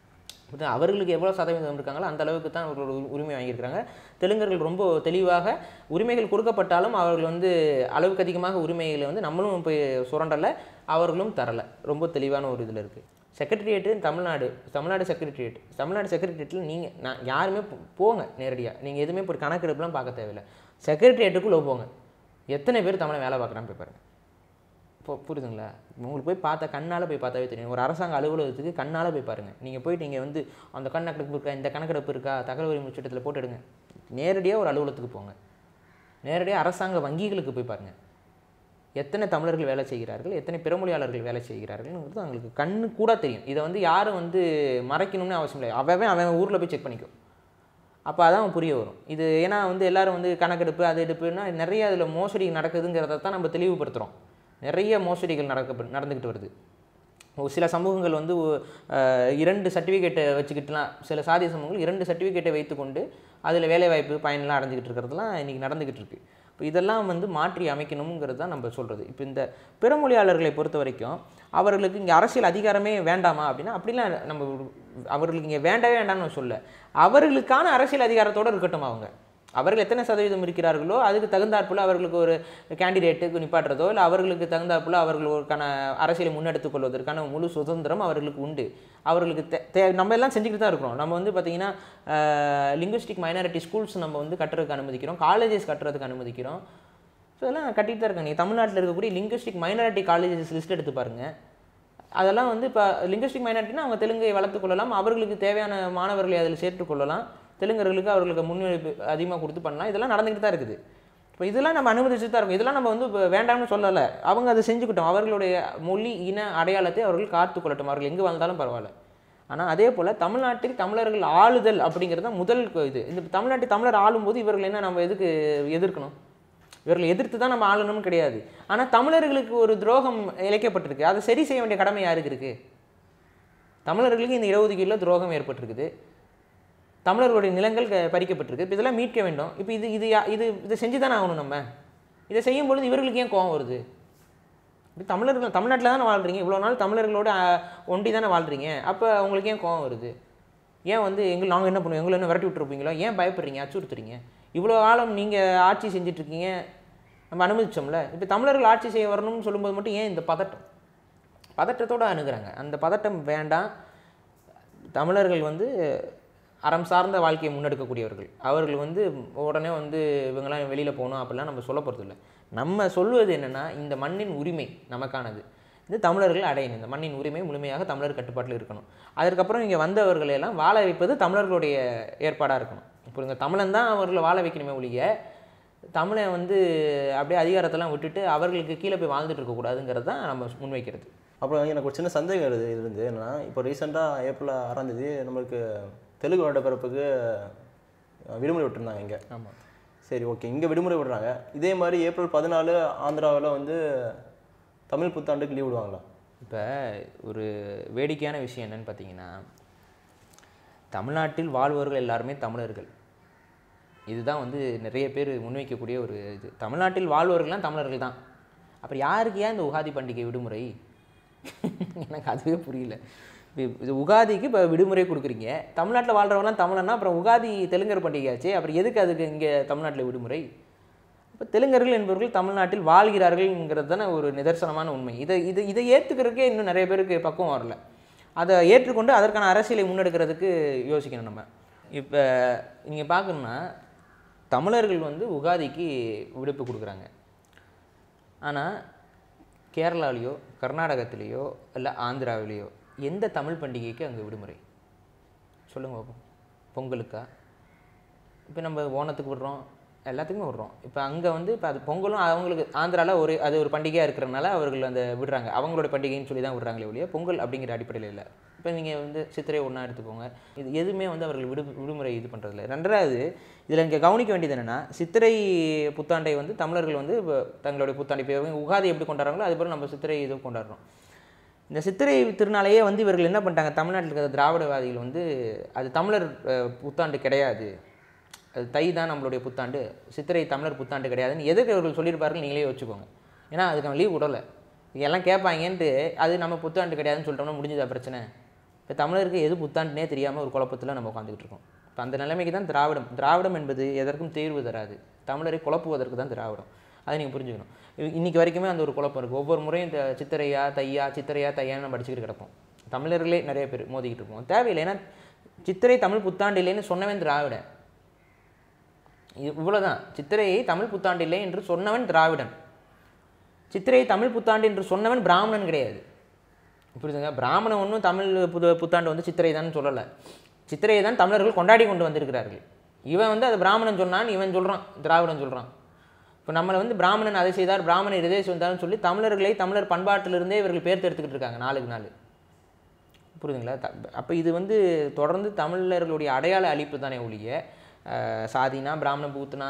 இது அவர்களுக்கு எவ்வளோ சதவீதம் இருக்காங்களோ அந்த அளவுக்கு தான் அவர்களோட உரி- உரிமை வாங்கியிருக்கிறாங்க தெலுங்கர்கள் ரொம்ப தெளிவாக உரிமைகள் கொடுக்கப்பட்டாலும் அவர்கள் வந்து அளவுக்கு அதிகமாக உரிமைகளை வந்து நம்மளும் போய் சுரண்டலை அவர்களும் தரலை ரொம்ப தெளிவான ஒரு இதில் இருக்குது செக்ரட்டரியேட்டு தமிழ்நாடு தமிழ்நாடு செக்ரட்டரியேட் தமிழ்நாடு செக்ரட்டரியேட்டில் நீங்கள் நான் யாருமே போ- போங்க நேரடியாக நீங்கள் எதுவுமே இப்போ கணக்கெடுப்புலாம் பார்க்க தேவையில்லை செக்ரட்டரியேட்டுக்குள்ளே போங்க எத்தனை பேர் தமிழை வேலை பார்க்குறான்னு போய் பாருங்க இப்போ புரியுதுங்களா உங்களுக்கு போய் பார்த்தா கண்ணால் போய் பார்த்தாவே தெரியும் ஒரு அரசாங்க அலுவலகத்துக்கு கண்ணால் போய் பாருங்கள் நீங்கள் போயிட்டு நீங்கள் வந்து அந்த கணக்கெடுப்பு இருக்கா இந்த கணக்கெடுப்பு இருக்கா தகவல் உரிமை சட்டத்தில் போட்டுடுங்க நேரடியாக ஒரு அலுவலகத்துக்கு போங்க நேரடியாக அரசாங்க வங்கிகளுக்கு போய் பாருங்கள் எத்தனை தமிழர்கள் வேலை செய்கிறார்கள் எத்தனை பிறமொழியாளர்கள் வேலை செய்கிறார்கள்ங்கிறது அவங்களுக்கு கண்ணு கூட தெரியும் இதை வந்து யாரும் வந்து மறைக்கணும்னு அவசியம் இல்லை அவன் அவன் ஊரில் போய் செக் பண்ணிக்கும் அப்போ அதான் புரிய வரும் இது ஏன்னா வந்து எல்லாரும் வந்து கணக்கெடுப்பு அது எடுப்புன்னா நிறைய அதில் மோசடி நடக்குதுங்கிறத தான் நம்ம தெளிவுபடுத்துகிறோம் நிறைய மோசடிகள் நடக்க நடந்துக்கிட்டு வருது ஒரு சில சமூகங்கள் வந்து அஹ், இரண்டு சர்டிஃபிகேட்டை வச்சுக்கிட்டுலாம் சில சாதிய சமூகங்கள் இரண்டு சர்டிஃபிகேட்டை வைத்துக்கொண்டு அதில் வேலைவாய்ப்பு பயனெல்லாம் அடைஞ்சிக்கிட்டு இருக்கிறதுலாம் இன்றைக்கி நடந்துக்கிட்டு இருக்கு இப்போ இதெல்லாம் வந்து மாற்றி அமைக்கணுங்கிறது தான் நம்ம சொல்கிறது இப்போ இந்த பிறமொழியாளர்களை பொறுத்த வரைக்கும் அவர்களுக்கு இங்கே அரசியல் அதிகாரமே வேண்டாமா அப்படின்னா அப்படிலாம் நம்ம அவர்களுக்கு இங்கே வேண்டவே வேண்டாம்னு சொல்ல அவர்களுக்கான அரசியல் அதிகாரத்தோடு இருக்கட்டும் அவங்க அவர்கள் எத்தனை சதவீதம் இருக்கிறார்களோ அதுக்கு தகுந்தாற்போல் அவர்களுக்கு ஒரு கேண்டிடேட்டுக்கு நிப்பாட்டுறதோ இல்லை அவர்களுக்கு தகுந்தாற்போல் அவர்களுக்கான அரசியலை முன்னெடுத்துக் கொள்வதற்கான முழு சுதந்திரம் அவர்களுக்கு உண்டு அவர்களுக்கு தே தே- நம்ம எல்லாம் செஞ்சுக்கிட்டு தான் இருக்கிறோம் நம்ம வந்து பார்த்திங்கன்னா லிங்குஸ்டிக் மைனாரிட்டி ஸ்கூல்ஸ் நம்ம வந்து கட்டுறதுக்கு அனுமதிக்கிறோம் காலேஜஸ் கட்டுறதுக்கு அனுமதிக்கிறோம் ஸோ இதெல்லாம் கட்டிட்டு தான் இருக்காங்க நீங்கள் தமிழ்நாட்டில் இருக்கக்கூடிய லிங்குஸ்டிக் மைனாரிட்டி காலேஜஸ் லிஸ்ட் எடுத்து பாருங்கள் அதெல்லாம் வந்து இப்போ லிங்குஸ்டிக் மைனாரிட்டினா அவங்க தெலுங்கை வளர்த்துக் கொள்ளலாம் அவர்களுக்கு தேவையான மாணவர்களை அதில் சேர்த்துக் கொள்ளலாம் தெலுங்கர்களுக்கு அவர்களுக்கு முன்னுரிமை அதிகமாக கொடுத்து பண்ணலாம் இதெல்லாம் நடந்துக்கிட்டு தான் இருக்குது இப்போ இதெல்லாம் நம்ம அனுமதிச்சு தான் இருக்கும் இதெல்லாம் நம்ம வந்து இப்போ வேண்டாம்னு சொல்லலை அவங்க அதை செஞ்சுக்கிட்டோம் அவர்களுடைய மொழி இன அடையாளத்தை அவர்கள் காத்து கொள்ளட்டும் அவர்கள் எங்கே வாழ்ந்தாலும் பரவாயில்ல ஆனால் அதே போல் தமிழ்நாட்டில் தமிழர்கள் ஆளுதல் அப்படிங்கிறது தான் முதல் கு- இது இந்த தமிழ்நாட்டில் தமிழர் ஆளும்போது இவர்கள் என்ன நம்ம எதுக்கு எதிர்க்கணும் இவர்களை எதிர்த்து தான் நம்ம ஆளணும்னு கிடையாது ஆனால் தமிழர்களுக்கு ஒரு துரோகம் இழைக்கப்பட்டிருக்கு அதை சரி செய்ய வேண்டிய கடமை யாருக்கு இருக்குது தமிழர்களுக்கு இந்த இடஒதுக்கீட்டில் துரோகம் ஏற்பட்டிருக்குது தமிழர்களுடைய நிலங்கள் க- பறிக்கப்பட்டிருக்கு இப்போ இதெல்லாம் மீட்க வேண்டும் இப்போ இது இது யா- இது இதை செஞ்சு தானே ஆகணும் நம்ம இதை செய்யும் பொழுது இவர்களுக்கு ஏன் கோவம் வருது இப்படி தமிழர்கள் தமிழ்நாட்டில் தானே வாழ்றீங்க இவ்வளோ நாள் தமிழர்களோட அஹ், ஒண்டி தானே வாழ்றீங்க அப்போ உங்களுக்கு ஏன் கோவம் வருது ஏன் வந்து எங்கள் நாங்கள் என்ன பண்ணுவோம் எங்களை என்ன விரட்டி விட்டுருப்பீங்களோ ஏன் பயப்படுறீங்க அச்சுறுத்துறீங்க இவ்வளோ காலம் நீங்கள் ஆட்சி செஞ்சுட்டு இருக்கீங்க நம்ம அனுமதிச்சோம்ல இப்போ தமிழர்கள் ஆட்சி செய்ய வரணும்னு சொல்லும்போது மட்டும் ஏன் இந்த பதட்டம் பதட்டத்தோடு அணுகுறாங்க அந்த பதட்டம் வேண்டாம் தமிழர்கள் வந்து அறம் சார்ந்த வாழ்க்கையை முன்னெடுக்கக்கூடியவர்கள் அவர்கள் வந்து உடனே வந்து இவங்கெல்லாம் வெளியில் போகணும் அப்படிலாம் நம்ம சொல்ல போகிறது இல்லை நம்ம சொல்வது என்னென்னா இந்த மண்ணின் உரிமை நமக்கானது இது தமிழர்கள் அடையணும் இந்த மண்ணின் உரிமை முழுமையாக தமிழர் கட்டுப்பாட்டில் இருக்கணும் அதற்கப்புறம் இங்கே வந்தவர்களை எல்லாம் வாழ வைப்பது தமிழர்களுடைய ஏற்பாடாக இருக்கணும் புரியுங்க தமிழன் தான் அவர்களை வாழ வைக்கணுமே ஒழிய தமிழை வந்து அப்படியே அதிகாரத்தெல்லாம் விட்டுட்டு அவர்களுக்கு கீழே போய் வாழ்ந்துட்டு இருக்கக்கூடாதுங்கிறது தான் நம்ம முன்வைக்கிறது அப்புறம் எனக்கு ஒரு சின்ன சந்தேகம் வருது இருந்து என்னன்னா இப்போ ரீசெண்டாக ஏப்ரல் ஆறாம் தேதி நம்மளுக்கு தெலுங்கு வருடப்பிறப்புக்கு அஹ், விடுமுறை விட்டுருந்தாங்க இங்கே ஆமாம் சரி ஓகே இங்கே விடுமுறை விடுறாங்க இதே மாதிரி ஏப்ரல் பதினாலு ஆந்திராவில் வந்து தமிழ் புத்தாண்டுக்கு லீவ் விடுவாங்களா இப்போ ஒரு வேடிக்கையான விஷயம் என்னன்னு பார்த்தீங்கன்னா தமிழ்நாட்டில் வாழ்பவர்கள் எல்லாருமே தமிழர்கள் இதுதான் வந்து நிறைய பேர் முன்வைக்கக்கூடிய ஒரு இது தமிழ்நாட்டில் வாழ்பவர்கள்லாம் தமிழர்கள் தான் அப்புறம் யாருக்கு ஏன் இந்த உகாதி பண்டிகை விடுமுறை எனக்கு அதுவே புரியல இப்ப இது உகாதிக்கு இப்போ விடுமுறை கொடுக்குறீங்க தமிழ்நாட்டில் வாழ்றவங்களாம் தமிழன்னா அப்புறம் உகாதி தெலுங்கர் பண்டிகையாச்சே அப்புறம் எதுக்கு அதுக்கு இங்கே தமிழ்நாட்டில் விடுமுறை இப்போ தெலுங்கர்கள் என்பவர்கள் தமிழ்நாட்டில் வாழ்கிறார்கள்ங்கிறது தானே ஒரு நிதர்சனமான உண்மை இதை இதை இதை ஏற்றுக்கிறதுக்கே இன்னும் நிறைய பேருக்கு பக்குவம் வரல அதை ஏற்றுக்கொண்டு அதற்கான அரசியலை முன்னெடுக்கிறதுக்கு யோசிக்கணும் நம்ம இப்போ நீங்கள் பார்க்கணுன்னா தமிழர்கள் வந்து உகாதிக்கு விடுப்பு கொடுக்குறாங்க ஆனால் கேரளாலேயோ கர்நாடகத்திலேயோ இல்லை ஆந்திராவிலேயோ எந்த தமிழ் பண்டிகைக்கு அங்கே விடுமுறை சொல்லுங்க பார்ப்போம் பொங்கலுக்கா இப்போ நம்ம ஓணத்துக்கு விடுறோம் எல்லாத்துக்குமே விடுறோம் இப்போ அங்கே வந்து இப்போ அது பொங்கலும் அவங்களுக்கு ஆந்திராவில் ஒரு அது ஒரு பண்டிகையாக இருக்கிறனால அவர்கள் அந்த விடுறாங்க அவங்களோட பண்டிகைன்னு சொல்லி தான் விடுறாங்களே ஒழிய பொங்கல் அப்படிங்கிற அடிப்படையில் இல்லை இப்போ நீங்கள் வந்து சித்திரை ஒன்றா எடுத்துக்கோங்க இது எதுவுமே வந்து அவர்கள் விடு விடுமுறை இது பண்ணுறதில்ல ரெண்டாவது இதில் இங்கே கவனிக்க வேண்டியது என்னென்னா சித்திரை புத்தாண்டை வந்து தமிழர்கள் வந்து இப்போ தங்களுடைய புத்தாண்டை இப்போ இவங்க உகாதி எப்படி கொண்டாடுறாங்களோ அது போல் நம்ம சித்திரை இது கொண்டாடுறோம் இந்த சித்திரை திருநாளையே வந்து இவர்கள் என்ன பண்ணிட்டாங்க தமிழ்நாட்டில் இருக்கிற திராவிடவாதிகள் வந்து அது தமிழர் அஹ், புத்தாண்டு கிடையாது அது தை தான் நம்மளுடைய புத்தாண்டு சித்திரை தமிழர் புத்தாண்டு கிடையாதுன்னு எதுக்கு இவர்கள் சொல்லியிருப்பார்கள் நீங்களே வச்சுக்கோங்க ஏன்னா அதுக்கு அவன் லீவ் விடலை எல்லாம் கேட்பாங்கன்ட்டு அது நம்ம புத்தாண்டு கிடையாதுன்னு சொல்லிட்டோம்னா முடிஞ்சதா பிரச்சனை இப்போ தமிழருக்கு எது புத்தாண்டுனே தெரியாமல் ஒரு குழப்பத்தில் நம்ம உட்காந்துக்கிட்டு இருக்கோம் இப்போ அந்த நிலைமைக்கு தான் திராவிடம் திராவிடம் என்பது எதற்கும் தீர்வு தராது தமிழரை குழப்புவதற்கு தான் திராவிடம் அதை நீங்கள் புரிஞ்சுக்கணும் இ- இன்னைக்கு வரைக்குமே அந்த ஒரு குழப்பம் இருக்குது ஒவ்வொரு முறையும் இந்த சித்திரையா தையா சித்திரையா தையான்னு நம்ம படிச்சுக்கிட்டு கிடப்போம் தமிழர்களே நிறைய பேர் மோதிக்கிட்டு இருப்போம் தேவையில்லை ஏன்னா சித்திரை தமிழ் புத்தாண்டு இல்லைன்னு சொன்னவன் திராவிடன் இது இவ்வளவுதான் சித்திரையை தமிழ் புத்தாண்டு இல்லை என்று சொன்னவன் திராவிடன் சித்திரையை தமிழ் புத்தாண்டு என்று சொன்னவன் பிராமணன் கிடையாது புரியுதுங்க பிராமணன் ஒன்றும் தமிழ் புது புத்தாண்டு வந்து சித்திரை தான் சொல்லலை சித்திரையை தான் தமிழர்கள் கொண்டாடி கொண்டு வந்திருக்கிறார்கள் இவன் வந்து அது பிராமணன் சொன்னான் இவன் சொல்கிறான் திராவிடன் சொல்கிறான் இப்போ நம்மளை வந்து பிராமணன் அதை செய்தார் பிராமணன் இதை செய்தார்னு சொல்லி தமிழர்களை தமிழர் பண்பாட்டிலிருந்தே இவர்கள் பேர் எடுத்துக்கிட்டு இருக்காங்க நாளுக்கு நாள் புரியுதுங்களா அப்போ இது வந்து தொடர்ந்து தமிழர்களுடைய அடையாள அழிப்பு தானே ஒழிய அஹ், சாதினா பிராமண பூத்துனா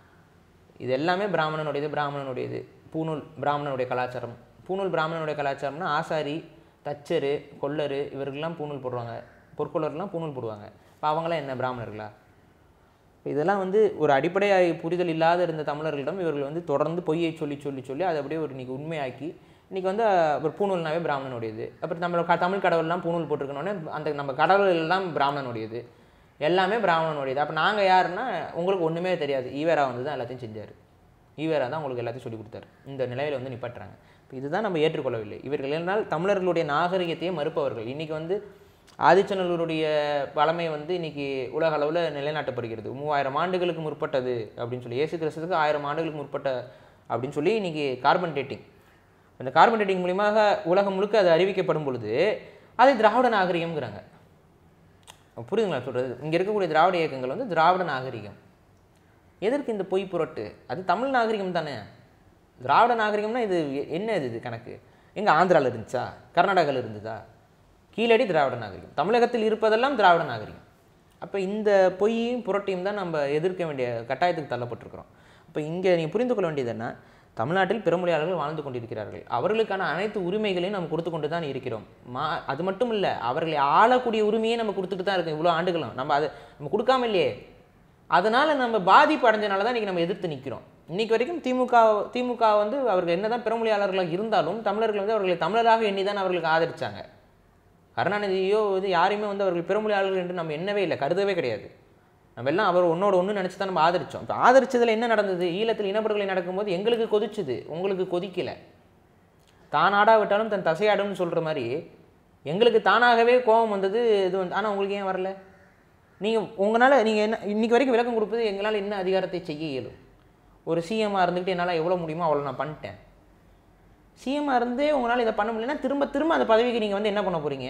இது எல்லாமே பிராமணனுடையது பிராமணனுடையது பூணூல் பிராமணனுடைய கலாச்சாரம் பூணூல் பிராமணனுடைய கலாச்சாரம்னா ஆசாரி தச்சரு கொல்லரு இவர்கள்லாம் பூணூல் போடுவாங்க பொற்கொள்ளர்லாம் பூணூல் போடுவாங்க இப்போ அவங்களாம் என்ன பிராமணர்களா இப்ப இதெல்லாம் வந்து ஒரு அடிப்படை புரிதல் இல்லாத இருந்த தமிழர்களிடம் இவர்கள் வந்து தொடர்ந்து பொய்யை சொல்லி சொல்லி சொல்லி அதை அப்படியே ஒரு இன்னைக்கு உண்மையாக்கி இன்னைக்கு வந்து அஹ், ஒரு பூணூல்னாவே பிராமணனுடையது அப்புறம் நம்மளோட க- தமிழ் கடவுள்லாம் பூணூல் போட்டிருக்கணுன்னே அந்த நம்ம கடவுள் எல்லாம் பிராமணனுடையது எல்லாமே பிராமணனுடையது அப்போ நாங்கள் யாருன்னா உங்களுக்கு ஒன்றுமே தெரியாது ஈவேரா வந்து தான் எல்லாத்தையும் செஞ்சார் ஈவேரா தான் உங்களுக்கு எல்லாத்தையும் சொல்லி கொடுத்தாரு இந்த நிலையில் வந்து நிப்பாட்டுறாங்க இப்போ இதுதான் நம்ம ஏற்றுக்கொள்ளவில்லை இவர்கள் என்றால் தமிழர்களுடைய நாகரிகத்தையே மறுப்பவர்கள் இன்னைக்கு வந்து ஆதிச்சநல்லூருடைய பழமை வந்து இன்னைக்கு உலக அளவில் நிலைநாட்டப்படுகிறது மூவாயிரம் ஆண்டுகளுக்கு முற்பட்டது அப்படின்னு சொல்லி இயேசு கிறிஸ்துக்கு ஆயிரம் ஆண்டுகளுக்கு முற்பட்ட அப்படின்னு சொல்லி இன்னைக்கு கார்பன் டேட்டிங் அந்த கார்பன் டேட்டிங் மூலியமாக உலகம் முழுக்க அது அறிவிக்கப்படும் பொழுது அது திராவிட நாகரிகம்ங்கிறாங்க புரியுதுங்களா சொல்கிறது இங்கே இருக்கக்கூடிய திராவிட இயக்கங்கள் வந்து திராவிட நாகரிகம் எதற்கு இந்த பொய் புரட்டு அது தமிழ் நாகரிகம் தானே திராவிட நாகரிகம்னா இது எ- என்ன இது இது கணக்கு எங்கே ஆந்திராவில் இருந்துச்சா கர்நாடகாவில் இருந்ததா கீழடி திராவிட நாகரிகம் தமிழகத்தில் இருப்பதெல்லாம் திராவிட நாகரிகம் அப்போ இந்த பொய்யையும் புரட்டையும் தான் நம்ம எதிர்க்க வேண்டிய கட்டாயத்துக்கு தள்ளப்பட்டிருக்கிறோம் அப்போ இங்கே நீங்கள் புரிந்து கொள்ள வேண்டியது என்ன தமிழ்நாட்டில் பிறமொழியாளர்கள் வாழ்ந்து கொண்டிருக்கிறார்கள் அவர்களுக்கான அனைத்து உரிமைகளையும் நம்ம கொடுத்து கொண்டு தான் இருக்கிறோம் மா அது மட்டும் இல்லை அவர்களை ஆளக்கூடிய உரிமையை நம்ம கொடுத்துட்டு தான் இருக்கோம் இவ்வளோ ஆண்டுகளும் நம்ம அதை நம்ம கொடுக்காம இல்லையே அதனால் நம்ம பாதிப்பு அடைஞ்சனால தான் இன்றைக்கி நம்ம எதிர்த்து நிற்கிறோம் இன்னைக்கு வரைக்கும் திமுக திமுக வந்து அவர்கள் என்னதான் பிறமொழியாளர்களாக இருந்தாலும் தமிழர்கள் வந்து அவர்களை தமிழராக எண்ணி தான் அவர்களுக்கு ஆதரிச்சாங்க கருணாநிதியோ வந்து யாரையுமே வந்து அவர்கள் பிறமொழியாளர்கள் என்று நம்ம எண்ணவே இல்லை கருதவே கிடையாது நம்ம எல்லாம் அவர் ஒன்னோட ஒன்று நினச்சி தான் நம்ம ஆதரிச்சோம் இப்போ ஆதரிச்சதுல என்ன நடந்தது ஈழத்தில் இனப்படுகொலை நடக்கும்போது எங்களுக்கு கொதிச்சுது உங்களுக்கு கொதிக்கலை தான் ஆடாவிட்டாலும் தன் தசையாடும்னு சொல்கிற மாதிரி எங்களுக்கு தானாகவே கோபம் வந்தது இது வந்து ஆனால் உங்களுக்கு ஏன் வரல நீங்கள் உங்களால் நீங்கள் என்ன இன்னைக்கு வரைக்கும் விளக்கம் கொடுப்பது எங்களால் என்ன அதிகாரத்தை செய்ய இயலும் ஒரு சிஎம்மாக இருந்துக்கிட்டு என்னால் எவ்வளோ முடியுமோ அவ்வளோ நான் பண்ணிட்டேன் சிஎம்மாக இருந்தே உங்களால் இதை பண்ண முடியலன்னா திரும்ப திரும்ப அந்த பதவிக்கு நீங்கள் வந்து என்ன பண்ண போகிறீங்க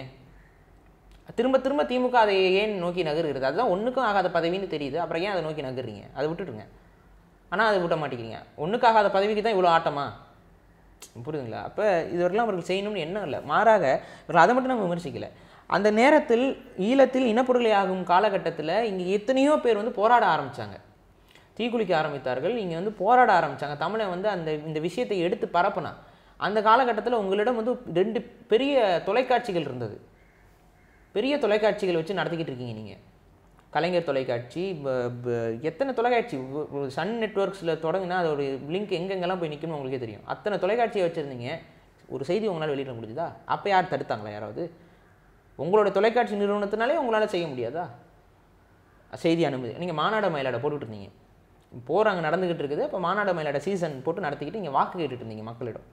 திரும்ப திரும்ப திமுக அதை ஏன் நோக்கி நகருகிறது அதுதான் ஒன்றுக்கும் ஆகாத பதவின்னு தெரியுது அப்புறம் ஏன் அதை நோக்கி நகர்றீங்க அதை விட்டுடுங்க ஆனால் அதை விட மாட்டேங்கிறீங்க ஒன்றுக்கு ஆகாத பதவிக்கு தான் இவ்வளோ ஆட்டமா புரியுதுங்களா அப்போ இதுவரைலாம் அவர்கள் செய்யணும்னு எண்ணம் இல்லை மாறாக இவர்கள் அதை மட்டும் நம்ம விமர்சிக்கல அந்த நேரத்தில் ஈழத்தில் இனப்படுகொலை ஆகும் காலகட்டத்தில் இங்கே எத்தனையோ பேர் வந்து போராட ஆரம்பித்தாங்க தீக்குளிக்க ஆரம்பித்தார்கள் இங்கே வந்து போராட ஆரம்பித்தாங்க தமிழை வந்து அந்த இந்த விஷயத்தை எடுத்து பரப்புனா அந்த காலகட்டத்தில் உங்களிடம் வந்து ரெண்டு பெரிய தொலைக்காட்சிகள் இருந்தது பெரிய தொலைக்காட்சிகள் வச்சு நடத்திக்கிட்டு இருக்கீங்க நீங்கள் கலைஞர் தொலைக்காட்சி ப- ப- எத்தனை தொலைக்காட்சி ஒ- ஒரு சன் நெட்ஒர்க்ஸில் தொடங்கினா அதோட லிங்க் எங்கெங்கெல்லாம் போய் நிற்கும்னு உங்களுக்கே தெரியும் அத்தனை தொலைக்காட்சியை வச்சுருந்தீங்க ஒரு செய்தி உங்களால் வெளியிட முடிஞ்சுதா அப்போ யார் தடுத்தாங்களா யாராவது உங்களோட தொலைக்காட்சி நிறுவனத்தினாலே உங்களால் செய்ய முடியாதா செய்தி அனுமதி நீங்கள் மாநாடு மயிலாட போட்டுட்டு இருந்தீங்க போகிறாங்க நடந்துக்கிட்டு இருக்குது அப்போ மாநாடு மயிலாட சீசன் போட்டு நடத்திக்கிட்டு இங்கே வாக்கு கேட்டுட்டு இருந்தீங்க மக்களிடம்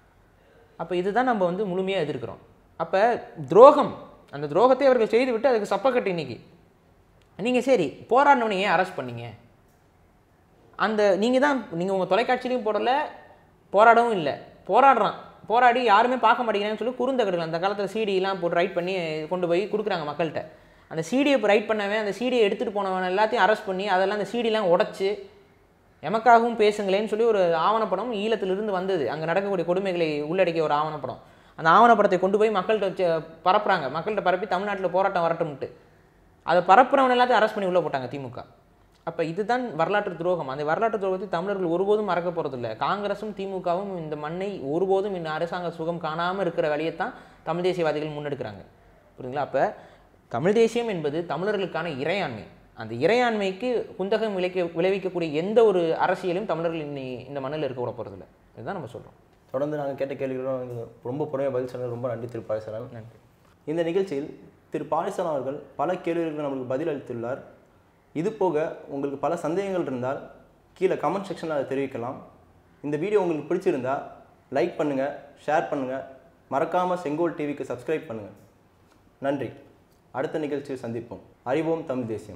அப்போ இதுதான் நம்ம வந்து முழுமையாக எதிர்க்கிறோம் அப்போ துரோகம் அந்த துரோகத்தை அவர்கள் செய்துவிட்டு அதுக்கு சப்பக்கட்டு இன்னைக்கு நீங்கள் சரி போராடினவனை ஏன் அரெஸ்ட் பண்ணீங்க அந்த நீங்கள் தான் நீங்கள் உங்கள் தொலைக்காட்சியிலையும் போடலை போராடவும் இல்லை போராடுறான் போராடி யாருமே பார்க்க மாட்டேங்கிறாங்கன்னு சொல்லி குறுந்தகடுகள் அந்த காலத்தில் சிடிலாம் போட்டு ரைட் பண்ணி கொண்டு போய் கொடுக்குறாங்க மக்கள்கிட்ட அந்த சிடியை இப்போ ரைட் பண்ணவன் அந்த சிடியை எடுத்துகிட்டு போனவன் எல்லாத்தையும் அரெஸ்ட் பண்ணி அதெல்லாம் அந்த சிடிலாம் உடச்சி எமக்காகவும் பேசுங்களேன்னு சொல்லி ஒரு ஆவணப்படம் ஈழத்திலிருந்து வந்தது அங்கே நடக்கக்கூடிய கொடுமைகளை உள்ளடக்கிய ஒரு ஆவணப்படம் அந்த ஆவணப்படத்தை கொண்டு போய் மக்கள்கிட்ட வச்சு பரப்புறாங்க மக்கள்கிட்ட பரப்பி தமிழ்நாட்டில் போராட்டம் வரட்டும்ட்டு அதை பரப்புறவன் எல்லாத்தையும் அரெஸ்ட் பண்ணி உள்ளே போட்டாங்க திமுக அப்போ இதுதான் வரலாற்று துரோகம் அந்த வரலாற்று துரோகத்தை தமிழர்கள் ஒருபோதும் மறக்க போகிறதில்ல காங்கிரஸும் திமுகவும் இந்த மண்ணை ஒருபோதும் இந்த அரசாங்க சுகம் காணாமல் இருக்கிற வழியைத்தான் தமிழ் தேசியவாதிகள் முன்னெடுக்கிறாங்க புரியுங்களா அப்போ தமிழ் தேசியம் என்பது தமிழர்களுக்கான இறையாண்மை அந்த இறையாண்மைக்கு குந்தகம் விளைக்க விளைவிக்கக்கூடிய எந்த ஒரு அரசியலும் தமிழர்கள் இன்னி இந்த மண்ணில் இருக்க விட போகிறதில்ல இதுதான் நம்ம சொல்கிறோம் தொடர்ந்து நாங்கள் கேட்ட கேள்விகளும் எங்களுக்கு ரொம்ப பொறுமையாக பதில் சொன்னது ரொம்ப நன்றி திரு பாரிசரன் நன்றி இந்த நிகழ்ச்சியில் திரு பாரிசரன் அவர்கள் பல கேள்விகளுக்கு நம்மளுக்கு பதில் அளித்துள்ளார் இது போக உங்களுக்கு பல சந்தேகங்கள் இருந்தால் கீழே கமெண்ட் செக்ஷனில் அதை தெரிவிக்கலாம் இந்த வீடியோ உங்களுக்கு பிடிச்சிருந்தா லைக் பண்ணுங்கள் ஷேர் பண்ணுங்கள் மறக்காமல் செங்கோல் டிவிக்கு சப்ஸ்கிரைப் பண்ணுங்கள் நன்றி அடுத்த நிகழ்ச்சியில் சந்திப்போம் அறிவோம் தமிழ் தேசியம்